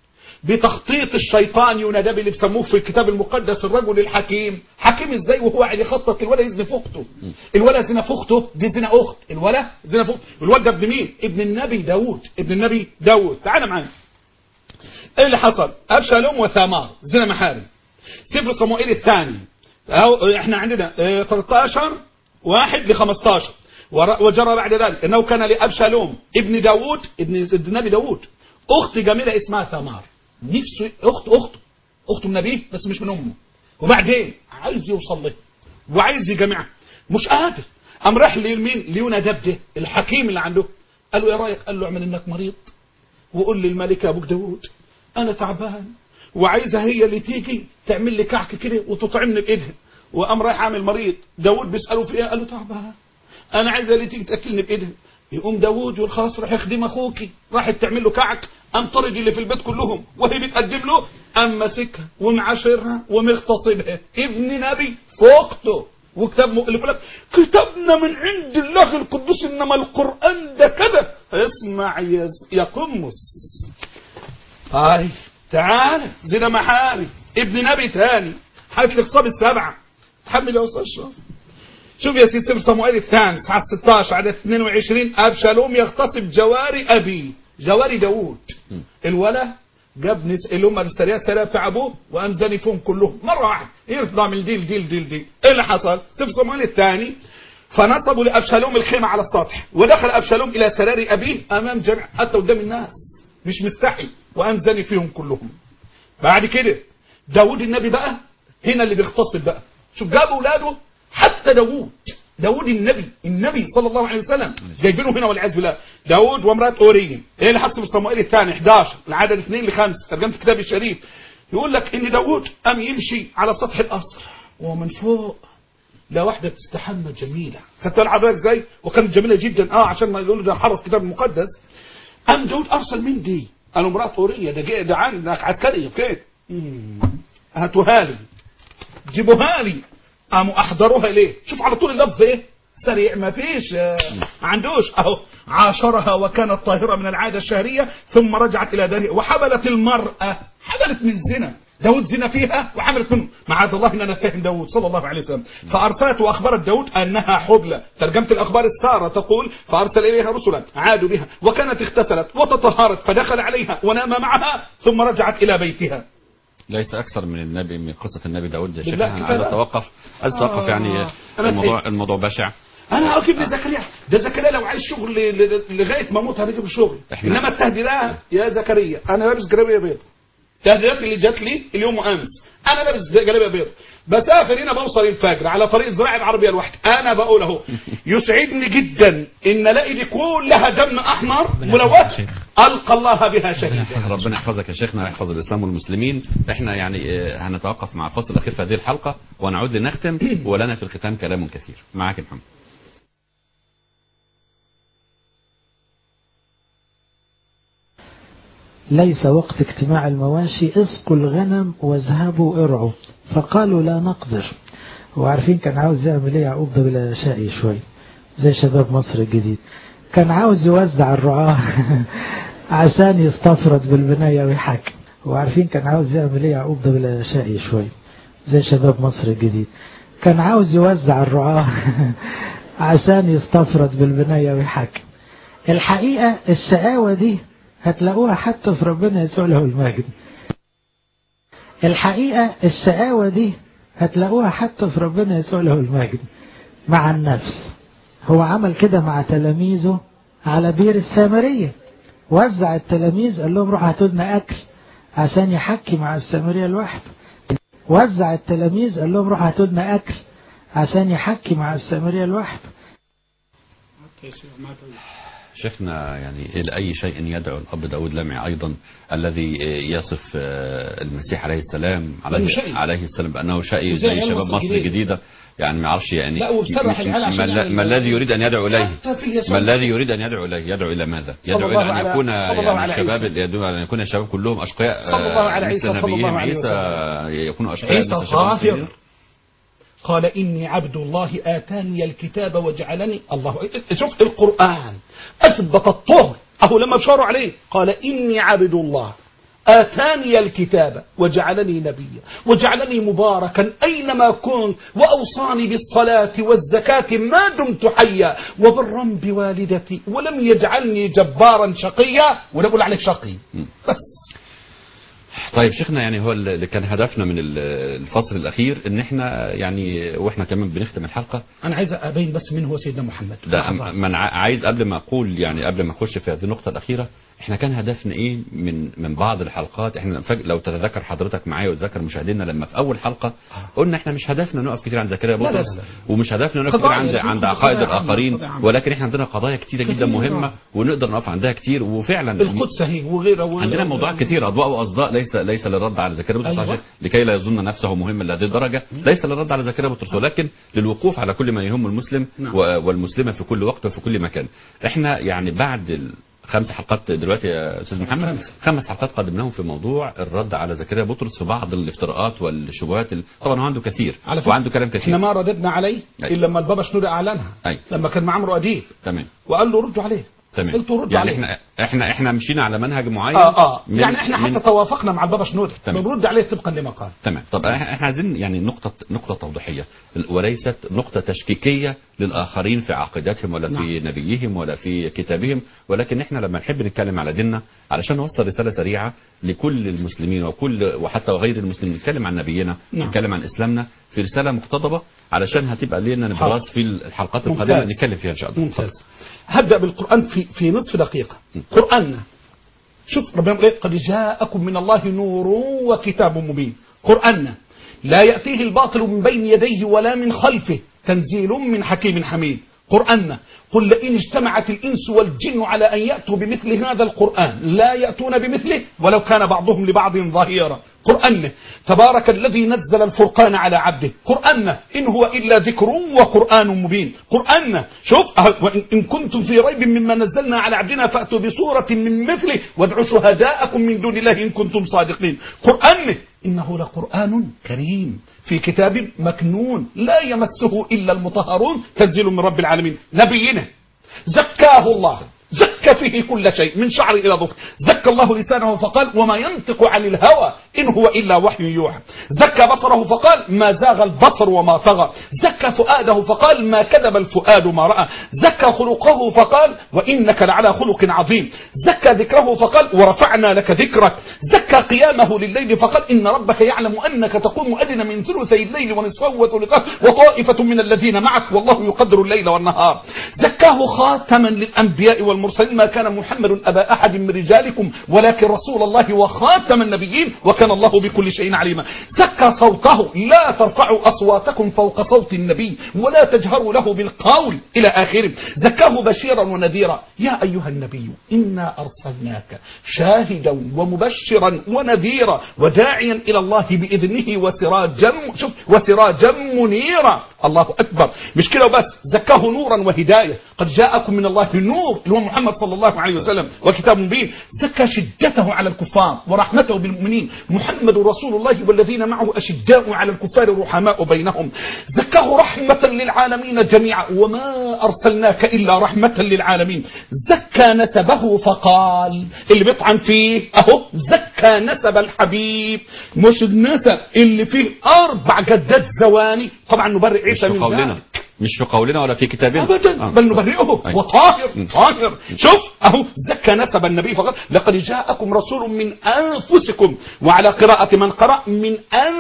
بتخطيط الشيطان ينادى اللي بيسموه في الكتاب المقدس الرجل الحكيم حكيم ازاي وهو قاعد يخطط الولد يزني في اخته الولد زنا في اخته دي زنا اخت الولد زنا في اخته الولد ده ابن مين ابن النبي داوود ابن النبي داوود تعال معانا ايه اللي حصل ابشالوم وثامار زنا محارم سفر صموئيل الثاني أو احنا عندنا اه، 13 واحد ل 15 ور- وجرى بعد ذلك انه كان لابشالوم ابن داوود ابن النبي داوود اخت جميله اسمها ثمار نفسه اخت اخته اخته النبي بس مش من امه وبعدين عايز يوصل له وعايز يجمعها مش قادر قام راح لمين ليونا دبده الحكيم اللي عنده قال له ايه رايك قال له اعمل انك مريض وقول للملكة أبوك داود أنا تعبان وعايزة هي اللي تيجي تعمل لي كعك كده وتطعمني بإيدها وقام رايح عامل مريض داود بيسأله في إيه قال له تعبان أنا عايزة اللي تيجي تأكلني بإيدها يقوم داوود يقول خلاص روح يخدم اخوكي راحت تعمل له كعك قام طرد اللي في البيت كلهم وهي بتقدم له قام ماسكها ومعاشرها ومغتصبها ابن نبي فوقته وكتاب م... اللي يقول لك كتبنا من عند الله القدوس انما القران ده كده اسمع يا ز- يا قمص هاي تعال زنا محارم ابن نبي تاني هات لي خصاب السبعه تحمل يا استاذ شرف شوف يا سيدي سفر صموئيل الثاني على 16 عدد 22 ابشالوم يغتصب جواري ابي جواري داوود الولا جاب نس اللي هم السريات سريات بتاع ابوه وقام زاني فيهم كلهم مره واحده يرفض من ديل ديل ديل ديل ايه اللي حصل؟ سفر صموئيل الثاني فنصبوا لابشالوم الخيمه على السطح ودخل ابشالوم الى سرار ابيه امام جميع حتى قدام الناس مش مستحي وقام زاني فيهم كلهم بعد كده داود النبي بقى هنا اللي بيغتصب بقى شوف جاب اولاده حتى داود داود النبي النبي صلى الله عليه وسلم جايبينه هنا والعياذ بالله داود وامراه اورين ايه اللي حصل في صموئيل الثاني 11 العدد 2 ل 5 ترجمه الكتاب الشريف يقول لك ان داود قام يمشي على سطح القصر ومن فوق لا واحده بتستحمى جميله خدت العباية ازاي وكانت جميله جدا اه عشان ما يقولوا ده حرف الكتاب المقدس قام داود ارسل من دي قالوا امراه اوريه ده جاي ده عن ده عسكري اوكي مم. هاتوها لي جيبوها لي قاموا احضروها ليه شوف على طول اللفظ ايه سريع ما فيش آه، ما عندوش اهو عاشرها وكانت طاهره من العاده الشهريه ثم رجعت الى دارها وحملت المراه حملت من زنا داود زنا فيها وحملت منه معاذ الله ان نتهم داود صلى الله عليه وسلم فارسلت واخبرت داود انها حبلى ترجمه الاخبار الساره تقول فارسل اليها رسلا عادوا بها وكانت اغتسلت وتطهرت فدخل عليها ونام معها ثم رجعت الى بيتها ليس اكثر من النبي من قصه النبي داود يا شيخ بالله انا كفاية عايز بقى. اتوقف عايز اتوقف يعني آه. أنا الموضوع تعبت. الموضوع بشع انا اجيب لي زكريا ده زكريا لو عايز شغل ل- ل- لغايه ما اموت هنجيب شغل إحنا- انما التهديدات يا زكريا انا لابس جلابيه بيض التهديدات اللي جات لي اليوم وامس انا لابس جلابيه بيض بسافر هنا بوصل الفجر على طريق الزراعي العربيه لوحدي انا بقول اهو يسعدني جدا ان الاقي دي كلها دم احمر ملوث القى الله بها شهيدا ربنا يحفظك يا شيخنا ويحفظ الاسلام والمسلمين احنا يعني آه، هنتوقف مع الفصل الاخير في هذه الحلقه ونعود لنختم ولنا في الختام كلام كثير معك يا محمد ليس وقت اجتماع المواشي اسقوا الغنم واذهبوا ارعوا فقالوا لا نقدر وعارفين كان عاوز يعمل ايه يعقوب ده بلا شقي شوي زي شباب مصر الجديد كان عاوز يوزع الرعاة عشان يستفرد بالبناية ويحكم وعارفين كان عاوز يعمل ايه يعقوب ده بلا شقي شوي زي شباب مصر الجديد كان عاوز يوزع الرعاة عشان يستفرد بالبناية ويحكم الحقيقة الشقاوة دي هتلاقوها حتى في ربنا يسوع له المجد الحقيقة الشقاوة دي هتلاقوها حتى في ربنا يسوع له المجد مع النفس هو عمل كده مع تلاميذه على بير السامرية وزع التلاميذ قال لهم روحوا هاتوا لنا أكل عشان يحكي مع السامرية لوحده وزع التلاميذ قال لهم روحوا هاتوا لنا أكل عشان يحكي مع السامرية لوحده شيخنا يعني إلى أي شيء يدعو الأب داود لمعي أيضا الذي يصف آه، المسيح عليه السلام عليه, أنه شقي. عليه السلام بأنه شقي وزي زي عيال شباب مصر مصر الجديدة. الجديدة يعني ما يعرفش يعني لا، وبصرح العيال عشان ما, الل- يعني- ما الذي يريد أن يدعو إليه حتى في اليسوع ما الذي يريد أن يدعو إليه يدعو إلى ماذا صلى يدعو الله إلى أن على- يكون صلى الله يعني على الشباب عيسى. يدعو أن يكون الشباب كلهم أشقياء صلى الله على آه، عيسى، مثل صلى الله نبيهم عليه عيسى يكونوا أشقياء عيسى مثل شباب طاهر المسلمين. قال إني عبد الله آتاني الكتاب وجعلني الله شوف القرآن أثبت الطهر أهو لما بشاروا عليه قال إني عبد الله آتاني الكتاب وجعلني نبيا وجعلني مباركا أينما كنت وأوصاني بالصلاة والزكاة ما دمت حيا وبرا بوالدتي ولم يجعلني جبارا شقيا ولا أقول عليه شقي بس طيب شيخنا يعني هو اللي كان هدفنا من ال- الفصل الأخير إن إحنا يعني وإحنا كمان بنختم الحلقة أنا عايز أبين بس من هو سيدنا محمد ده من ع- عايز قبل ما اقول يعني قبل ما اخش في هذه النقطه الاخيره احنا كان هدفنا ايه من من بعض الحلقات احنا فج... لو تتذكر حضرتك معايا وتذكر مشاهدينا لما في اول حلقه قلنا احنا مش هدفنا نقف كتير عند زكريا لا، لا، بطرس لا، لا. ومش هدفنا نقف كتير قضايا عند لكن عند قضايا عقائد عامة، الاخرين قضايا عامة. ولكن احنا عندنا قضايا كتيره جدا كتيرة. مهمه ونقدر نقف عندها كتير وفعلا القدس اهي وغيره وغيره عندنا موضوعات كتير اضواء واصداء ليس ليس للرد على زكريا بطرس أيوة. عشان- لكي لا يظن نفسه مهما لهذه الدرجه ليس للرد على زكريا بطرس ولكن للوقوف على كل ما يهم المسلم نعم. و- والمسلمه في كل وقت وفي كل مكان احنا يعني بعد الخمس حلقات دلوقتي يا استاذ محمد خمس. خمس حلقات قدمناهم في موضوع الرد على زكريا بطرس في بعض الافتراءات والشبهات ال- طبعا هو عنده كثير على فكرة وعنده كلام احنا كثير ما رددنا عليه أيوة. الا لما البابا شنودة اعلنها أيوة. لما كان مع عمرو اديب تمام وقال له ردوا عليه تمام قلت ردوا يعني عليه احنا احنا احنا مشينا على منهج معين اه اه من- يعني احنا من- حتى توافقنا مع البابا شنودة تمام. بنرد عليه طبقا لما قال تمام طب احنا إحنا عايزين يعني نقطة نقطة توضيحية وليست نقطة تشكيكية للآخرين في عقيدتهم ولا في نعم. نبيهم ولا في كتابهم ولكن احنا لما نحب نتكلم على ديننا علشان نوصل رسالة سريعة لكل المسلمين وكل وحتى غير المسلمين نتكلم عن نبينا نعم. نتكلم عن إسلامنا في رسالة مقتضبة علشان هتبقى لنا نبراس في الحلقات ممتاز. القادمة نتكلم فيها إن شاء الله ممتاز هبدأ بالقرآن في في نصف دقيقة قرآننا شوف ربنا يقول إيه؟ قد جاءكم من الله نور وكتاب مبين قرآننا لا يأتيه الباطل من بين يديه ولا من خلفه تنزيل من حكيم حميد قرآننا قل لئن اجتمعت الإنس والجن على أن يأتوا بمثل هذا القرآن لا يأتون بمثله ولو كان بعضهم لبعض ظهيرا قرآننا تبارك الذي نزل الفرقان على عبده قرآننا إن هو إلا ذكر وقرآن مبين قرآننا شوف أه، وإن إن كنتم في ريب مما نزلنا على عبدنا فأتوا بسورة من مثله وادعوا شهداءكم من دون الله إن كنتم صادقين قرآننا إنه لقرآن كريم في كتاب مكنون لا يمسه إلا المطهرون تنزيل من رب العالمين نبينا زكاه الله زكى فيه كل شيء من شعر إلى ظفر زكى الله لسانه فقال وما ينطق عن الهوى إن هو إلا وحي يوحى زكى بصره فقال ما زاغ البصر وما طغى زكى فؤاده فقال ما كذب الفؤاد ما رأى زكى خلقه فقال وإنك لعلى خلق عظيم زكى ذكره فقال ورفعنا لك ذكرك زكى قيامه لليل فقال إن ربك يعلم أنك تقوم أدنى من ثلثي الليل ونصفه وثلثه وطائفة من الذين معك والله يقدر الليل والنهار زكاه خاتما للأنبياء والمرسلين ما كان محمد أبا أحد من رجالكم ولكن رسول الله وخاتم النبيين وكان الله بكل شيء عليما زكى صوته لا ترفعوا أصواتكم فوق صوت النبي ولا تجهروا له بالقول إلى آخره زكاه بشيرا ونذيرا يا أيها النبي إنا أرسلناك شاهدا ومبشرا ونذيرا وداعيا إلى الله بإذنه وسراجا شوف وسراجا منيرا الله أكبر مش كده وبس زكاه نورا وهداية قد جاءكم من الله نور اللي هو محمد صلى الله عليه وسلم وكتاب مبين زكى شدته على الكفار ورحمته بالمؤمنين محمد رسول الله والذين معه أشداء على الكفار رحماء بينهم زكاه رحمة للعالمين جميعا وما أرسلناك إلا رحمة للعالمين زكى نسبه فقال اللي بيطعن فيه أهو زكى نسب الحبيب مش النسب اللي فيه أربع جدات زواني طبعا نبرئ مش عيسى في من قولنا ذلك مش في قولنا ولا في كتابنا ابدا آه. بل نبرئه أي. هو طاهر م. طاهر شوف اهو زكى نسب النبي فقط لقد جاءكم رسول من انفسكم وعلى قراءة من قرأ من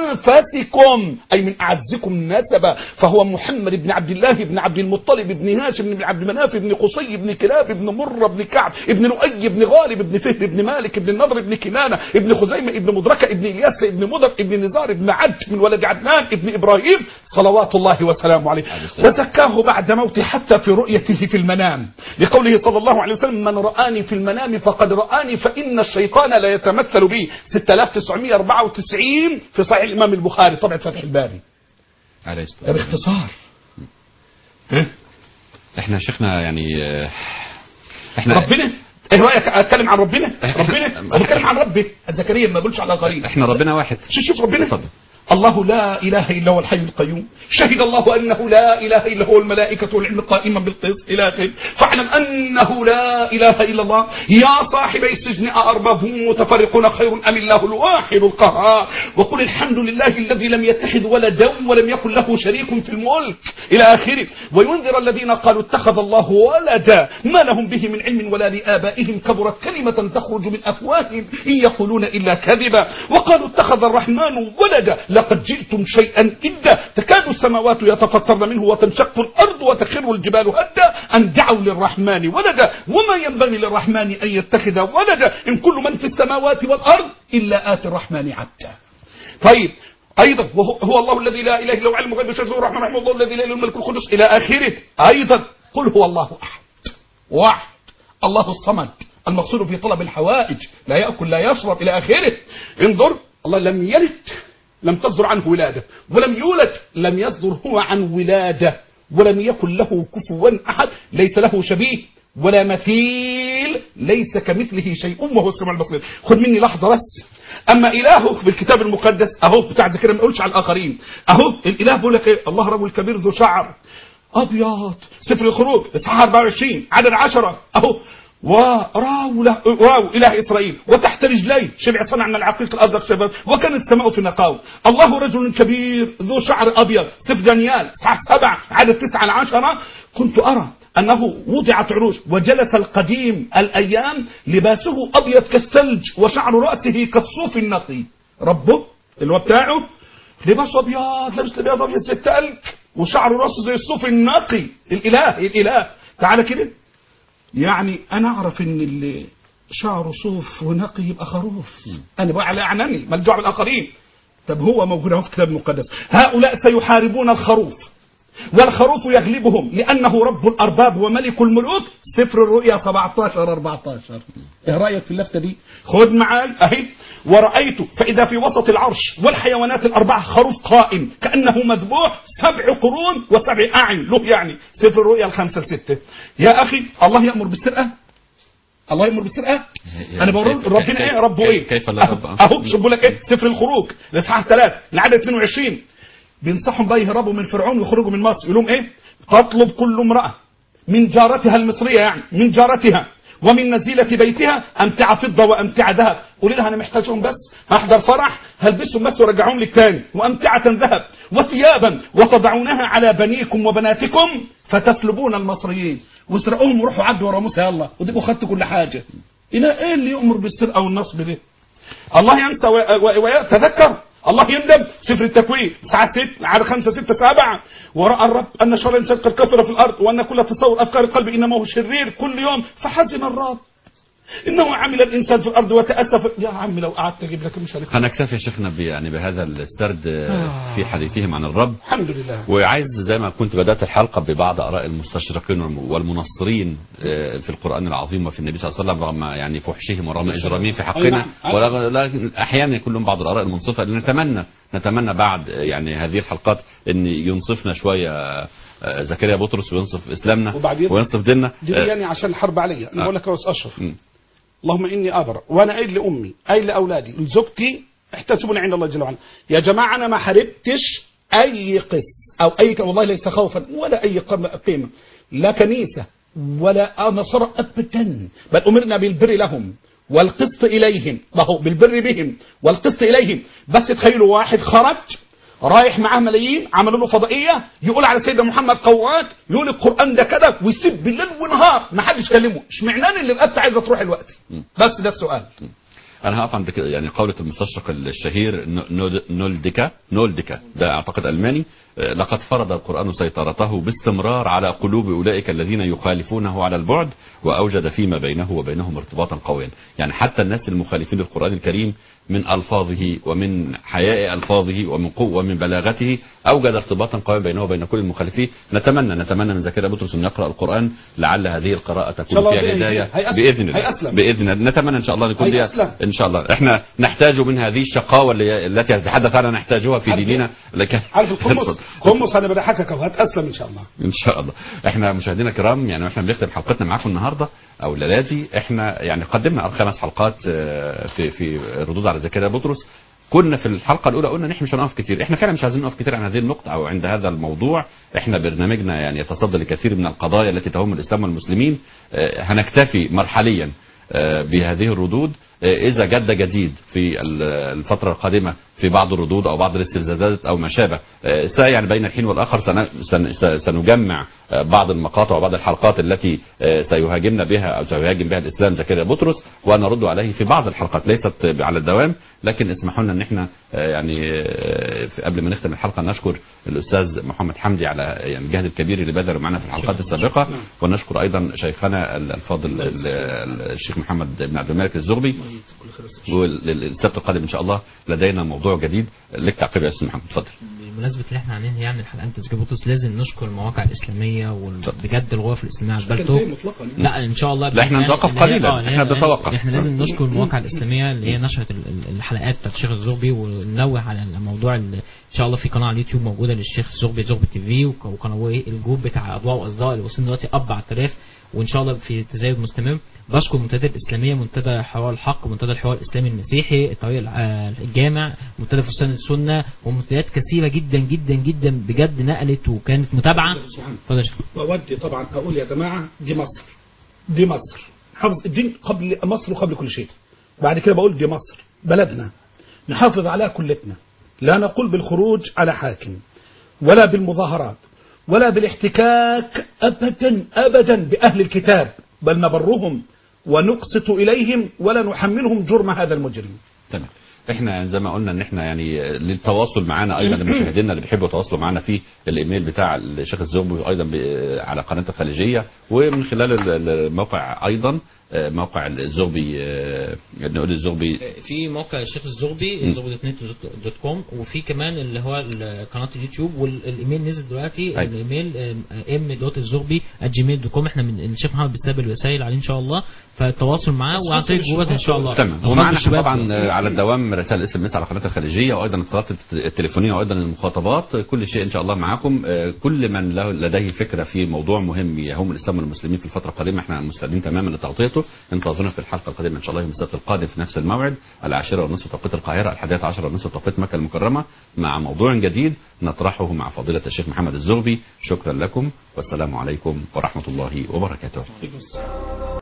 انفسكم اي من اعزكم نسبا فهو محمد بن عبد الله بن عبد المطلب بن هاشم بن عبد مناف بن قصي بن كلاب بن مر بن كعب بن لؤي بن غالب بن فهر بن مالك بن النضر بن كنانة بن خزيمة بن مدركة بن الياس بن مضر بن نزار بن عد من ولد عدنان بن ابراهيم صلوات الله وسلامه عليه عليه السلام. وزكاه بعد موته حتى في رؤيته في المنام لقوله صلى الله عليه وسلم من رآني في المنام فقد رآني فإن الشيطان لا يتمثل بي 6994 في صحيح الإمام البخاري طبعا فتح الباري عليه ده الصلاة والسلام. باختصار احنا شيخنا يعني آه، احنا ربنا ايه رايك اتكلم عن ربنا إحنا- ربنا انا بتكلم عن ربي زكريا ما بقولش على غريب احنا ربنا واحد شوف شوف ربنا اتفضل. الله لا إله إلا هو الحي القيوم شهد الله أنه لا إله إلا هو الملائكة والعلم قائما بالقسط إلى آخره فاعلم أنه لا إله إلا الله يا صاحبي السجن أأرباب متفرقون خير أم الله الواحد القهار وقل الحمد لله الذي لم يتخذ ولدا ولم يكن له شريك في الملك إلى آخره وينذر الذين قالوا اتخذ الله ولدا ما لهم به من علم ولا لآبائهم كبرت كلمة تخرج من أفواههم إن يقولون إلا كذبا وقالوا اتخذ الرحمن ولدا لقد جئتم شيئا إدا تكاد السماوات يتفطرن منه وتنشق الأرض وتخر الجبال هدا أن دعوا للرحمن ولدا وما ينبغي للرحمن أن يتخذ ولدا إن كل من في السماوات والأرض إلا آتي الرحمن عبدا طيب ايضا وهو هو الله الذي لا اله الا هو علم الغيب والشهاده الرحمن الرحيم الله الذي لا اله الا هو الملك القدس الى اخره ايضا قل هو الله احد واحد الله الصمد المقصود في طلب الحوائج لا ياكل لا يشرب الى اخره انظر الله لم يلد لم تصدر عنه ولاده ولم يولد لم يصدر هو عن ولاده ولم يكن له كفوا احد ليس له شبيه ولا مثيل ليس كمثله شيء وهو السميع البصير خد مني لحظه بس اما الهه بالكتاب المقدس اهو بتاع ذكر ما يقولش على الاخرين اهو الاله بيقول لك ايه الله رب الكبير ذو شعر ابيض سفر الخروج اصحاح 24 عدد 10 اهو وراو له راو اله اسرائيل وتحت رجليه شبع صنع من العقيق الازرق شباب وكان السماء في نقاو الله رجل كبير ذو شعر ابيض سفر دانيال اصحاح 7 عدد 9 ل 10 كنت ارى أنه وضعت عروش وجلس القديم الأيام لباسه أبيض كالثلج وشعر رأسه كالصوف النقي ربه اللي هو بتاعه لباسه أبيض لابس لباس أبيض زي التلج وشعر رأسه زي الصوف النقي الإله الإله تعالى كده يعني أنا أعرف إن اللي شعره صوف ونقي يبقى خروف أنا بقى على أعناني ملجوع بالآخرين طب هو موجود اهو في الكتاب المقدس هؤلاء سيحاربون الخروف والخروف يغلبهم لأنه رب الأرباب وملك الملوك سفر الرؤيا 17 14 ايه رأيك في اللفتة دي خد معاي اهي ورأيت فإذا في وسط العرش والحيوانات الأربعة خروف قائم كأنه مذبوح سبع قرون وسبع أعين له يعني سفر الرؤيا الخمسة الستة يا أخي الله يأمر بالسرقة الله يأمر بالسرقة أنا بقول ربنا إيه ربه إيه كيف لا رب أهو شوف بقول لك إيه سفر الخروج الإصحاح 3 العدد 22 بينصحهم بقى يهربوا من فرعون ويخرجوا من مصر يقول لهم ايه تطلب كل امرأة من جارتها المصرية يعني من جارتها ومن نزيلة بيتها أمتعة فضة وأمتعة ذهب قولي لها أنا محتاجهم بس هحضر فرح هلبسهم بس وارجعهم لك تاني وأمتعة ذهب وثيابا وتضعونها على بنيكم وبناتكم فتسلبون المصريين واسرقوهم وروحوا عدوا ورا موسى يلا وتبقوا خدتوا كل حاجة إلى إيه اللي يؤمر بالسرقة والنصب ده الله ينسى ويتذكر الله يندم سفر التكوين ساعة 6 على 5 6 7 ورأى الرب أن شر الإنسان قد كثر في الأرض وأن كل تصور أفكار القلب إنما هو شرير كل يوم فحزن الرب إنه عمل الإنسان في الأرض وتأسف يا عم لو قعدت أجيب لك مش هنخلص هنكتفي يا شيخنا ب- يعني بهذا السرد في حديثهم عن الرب الحمد لله وعايز زي ما كنت بدأت الحلقة ببعض آراء المستشرقين والمنصرين آه، في القرآن العظيم وفي النبي صلى الله عليه وسلم رغم يعني فحشهم ورغم إجرامهم في حقنا نعم. ولكن لكن أحيانا يكون لهم بعض الآراء المنصفة اللي نتمنى نتمنى بعد آه، يعني هذه الحلقات أن ينصفنا شوية آه، زكريا بطرس وينصف إسلامنا وبعدين؟ وينصف ديننا دي آه، يعني عشان الحرب عليا انا آه. بقول لك يا استاذ اشرف م. اللهم اني ابرا وانا قايل لامي قايل لاولادي لزوجتي احتسبوني عند الله جل وعلا يا جماعه انا ما حاربتش اي قس او اي والله ليس خوفا ولا اي قم- قيمه لا كنيسه ولا نصارى ابدا بل امرنا بالبر لهم والقسط اليهم ما هو بالبر بهم والقسط اليهم بس تخيلوا واحد خرج رايح معاه ملايين عملوا له فضائيه يقول على سيدنا محمد قوات يقول القران ده كده ويسب بالليل ونهار ما حدش كلمه اشمعنى اللي رقبته عايزه تروح الوقت بس ده السؤال انا هقف عند كده يعني قولة المستشرق الشهير نو- نو- نولدكا نولدكا ده اعتقد الماني آه، لقد فرض القرآن سيطرته باستمرار على قلوب اولئك الذين يخالفونه على البعد واوجد فيما بينه وبينهم ارتباطا قويا يعني حتى الناس المخالفين للقرآن الكريم من الفاظه ومن حياء الفاظه ومن قوة ومن بلاغته اوجد ارتباطا قويا بينه وبين كل المخالفين نتمنى نتمنى من زكريا بطرس ان يقرا القرآن لعل هذه القراءة شاء تكون الله فيها بإذن- هداية هيأسلم. باذن الله هيأسلم. باذن الله نتمنى ان شاء الله ان يكون دي هيأسلم. ان شاء الله احنا نحتاج من هذه الشقاوه اللي التي يتحدث عنها نحتاجها في عارف ديننا لكن عارف القمص قمص انا بضحكك اهو هتاسلم ان شاء الله ان شاء الله احنا مشاهدينا الكرام يعني احنا بنختم حلقتنا معاكم النهارده او الليله دي احنا يعني قدمنا خمس حلقات آه، في في ردود على زكريا بطرس كنا في الحلقه الاولى قلنا ان احنا مش هنقف كتير احنا فعلا مش عايزين نقف كتير عن هذه النقطه او عند هذا الموضوع احنا برنامجنا يعني يتصدى لكثير من القضايا التي تهم الاسلام والمسلمين آه، هنكتفي مرحليا آه، بهذه الردود آه، اذا جد جديد في ال- الفتره القادمه في بعض الردود او بعض الاستفزازات او ما شابه آه، سيعني بين الحين والاخر سن- سن- س- سنجمع آه، بعض المقاطع وبعض الحلقات التي آه، سيهاجمنا بها او سيهاجم بها الاسلام زكريا بطرس ونرد عليه في بعض الحلقات ليست على الدوام لكن اسمحوا لنا ان احنا آه، يعني آه، في- قبل ما نختم الحلقه نشكر الاستاذ محمد حمدي على يعني الجهد الكبير اللي بذله معنا في الحلقات السابقه ونشكر ايضا شيخنا الفاضل ال- ال- الشيخ محمد بن عبد الملك الزغبي والسبت القادم ان شاء الله لدينا موضوع جديد لك تعقيب يا استاذ محمد اتفضل بمناسبة اللي احنا هننهي يعني الحلقات تسجيل بطرس لازم نشكر المواقع الإسلامية وبجد الغرف الإسلامية على البلتو مطلقا يعني. لا ان شاء الله لا، احنا بإذن الله نتوقف اللي هي- قليلا. آه، اللي هي- احنا بنتوقف. احنا لازم نشكر المواقع الاسلاميه اللي هي نشرت ال- ال- الحلقات بتاعت الشيخ الزغبي وننوه على الموضوع ال- ان شاء الله في قناه على اليوتيوب موجوده للشيخ الزغبي زغبي تي في وك- وقناه إيه الجروب بتاع اضواء واصداء اللي وصلنا دلوقتي اب 4000 وان شاء الله في تزايد مستمر بشكر منتدى الاسلاميه منتدى حوار الحق منتدى الحوار الاسلامي المسيحي الطريق الع- آه، الجامع منتدى فرسان السنه ومنتديات كثيره جدا جدا جدا بجد نقلت وكانت متابعه اتفضل يا شيخ. وأودي طبعا أقول يا جماعة دي مصر دي مصر حفظ الدين قبل مصر وقبل كل شيء بعد كده بقول دي مصر بلدنا نحافظ عليها كلتنا لا نقول بالخروج على حاكم ولا بالمظاهرات ولا بالاحتكاك أبدا أبدا بأهل الكتاب بل نبرهم ونقسط إليهم ولا نحملهم جرم هذا المجرم تمام احنا زي ما قلنا ان احنا يعني للتواصل معنا ايضا لمشاهدينا اللي بيحبوا يتواصلوا معنا في الايميل بتاع الشيخ الزغبي وايضا ب- على قناه الخليجيه ومن خلال ال- الموقع ايضا آه، موقع الزغبي آه، نقول الزغبي في موقع الشيخ الزغبي الزغبي دوت نت دوت كوم وفي كمان اللي هو ال- قناه اليوتيوب والايميل نزل دلوقتي أيوة. الايميل ام دوت الزغبي جيميل دوت كوم احنا من الشيخ محمد بيستقبل رسائل عليه ان شاء الله فالتواصل معاه وعن طريق جروبات ان شاء الله تمام خاص ومعنا احنا بالشباب. طبعا آه، على الدوام رسائل اس ام اس على قناه الخليجيه وايضا الاتصالات الت- التليفونيه وايضا المخاطبات كل شيء ان شاء الله معاكم آه، كل من له لديه فكره في موضوع مهم يهم الاسلام والمسلمين في الفتره القادمه احنا مستعدين تماما لتغطيته انتظرونا في الحلقه القادمه ان شاء الله يوم السبت القادم في نفس الموعد العاشره ونصف توقيت القاهره الحادية عشر ونصف توقيت مكه المكرمه مع موضوع جديد نطرحه مع فضيله الشيخ محمد الزغبي شكرا لكم والسلام عليكم ورحمه الله وبركاته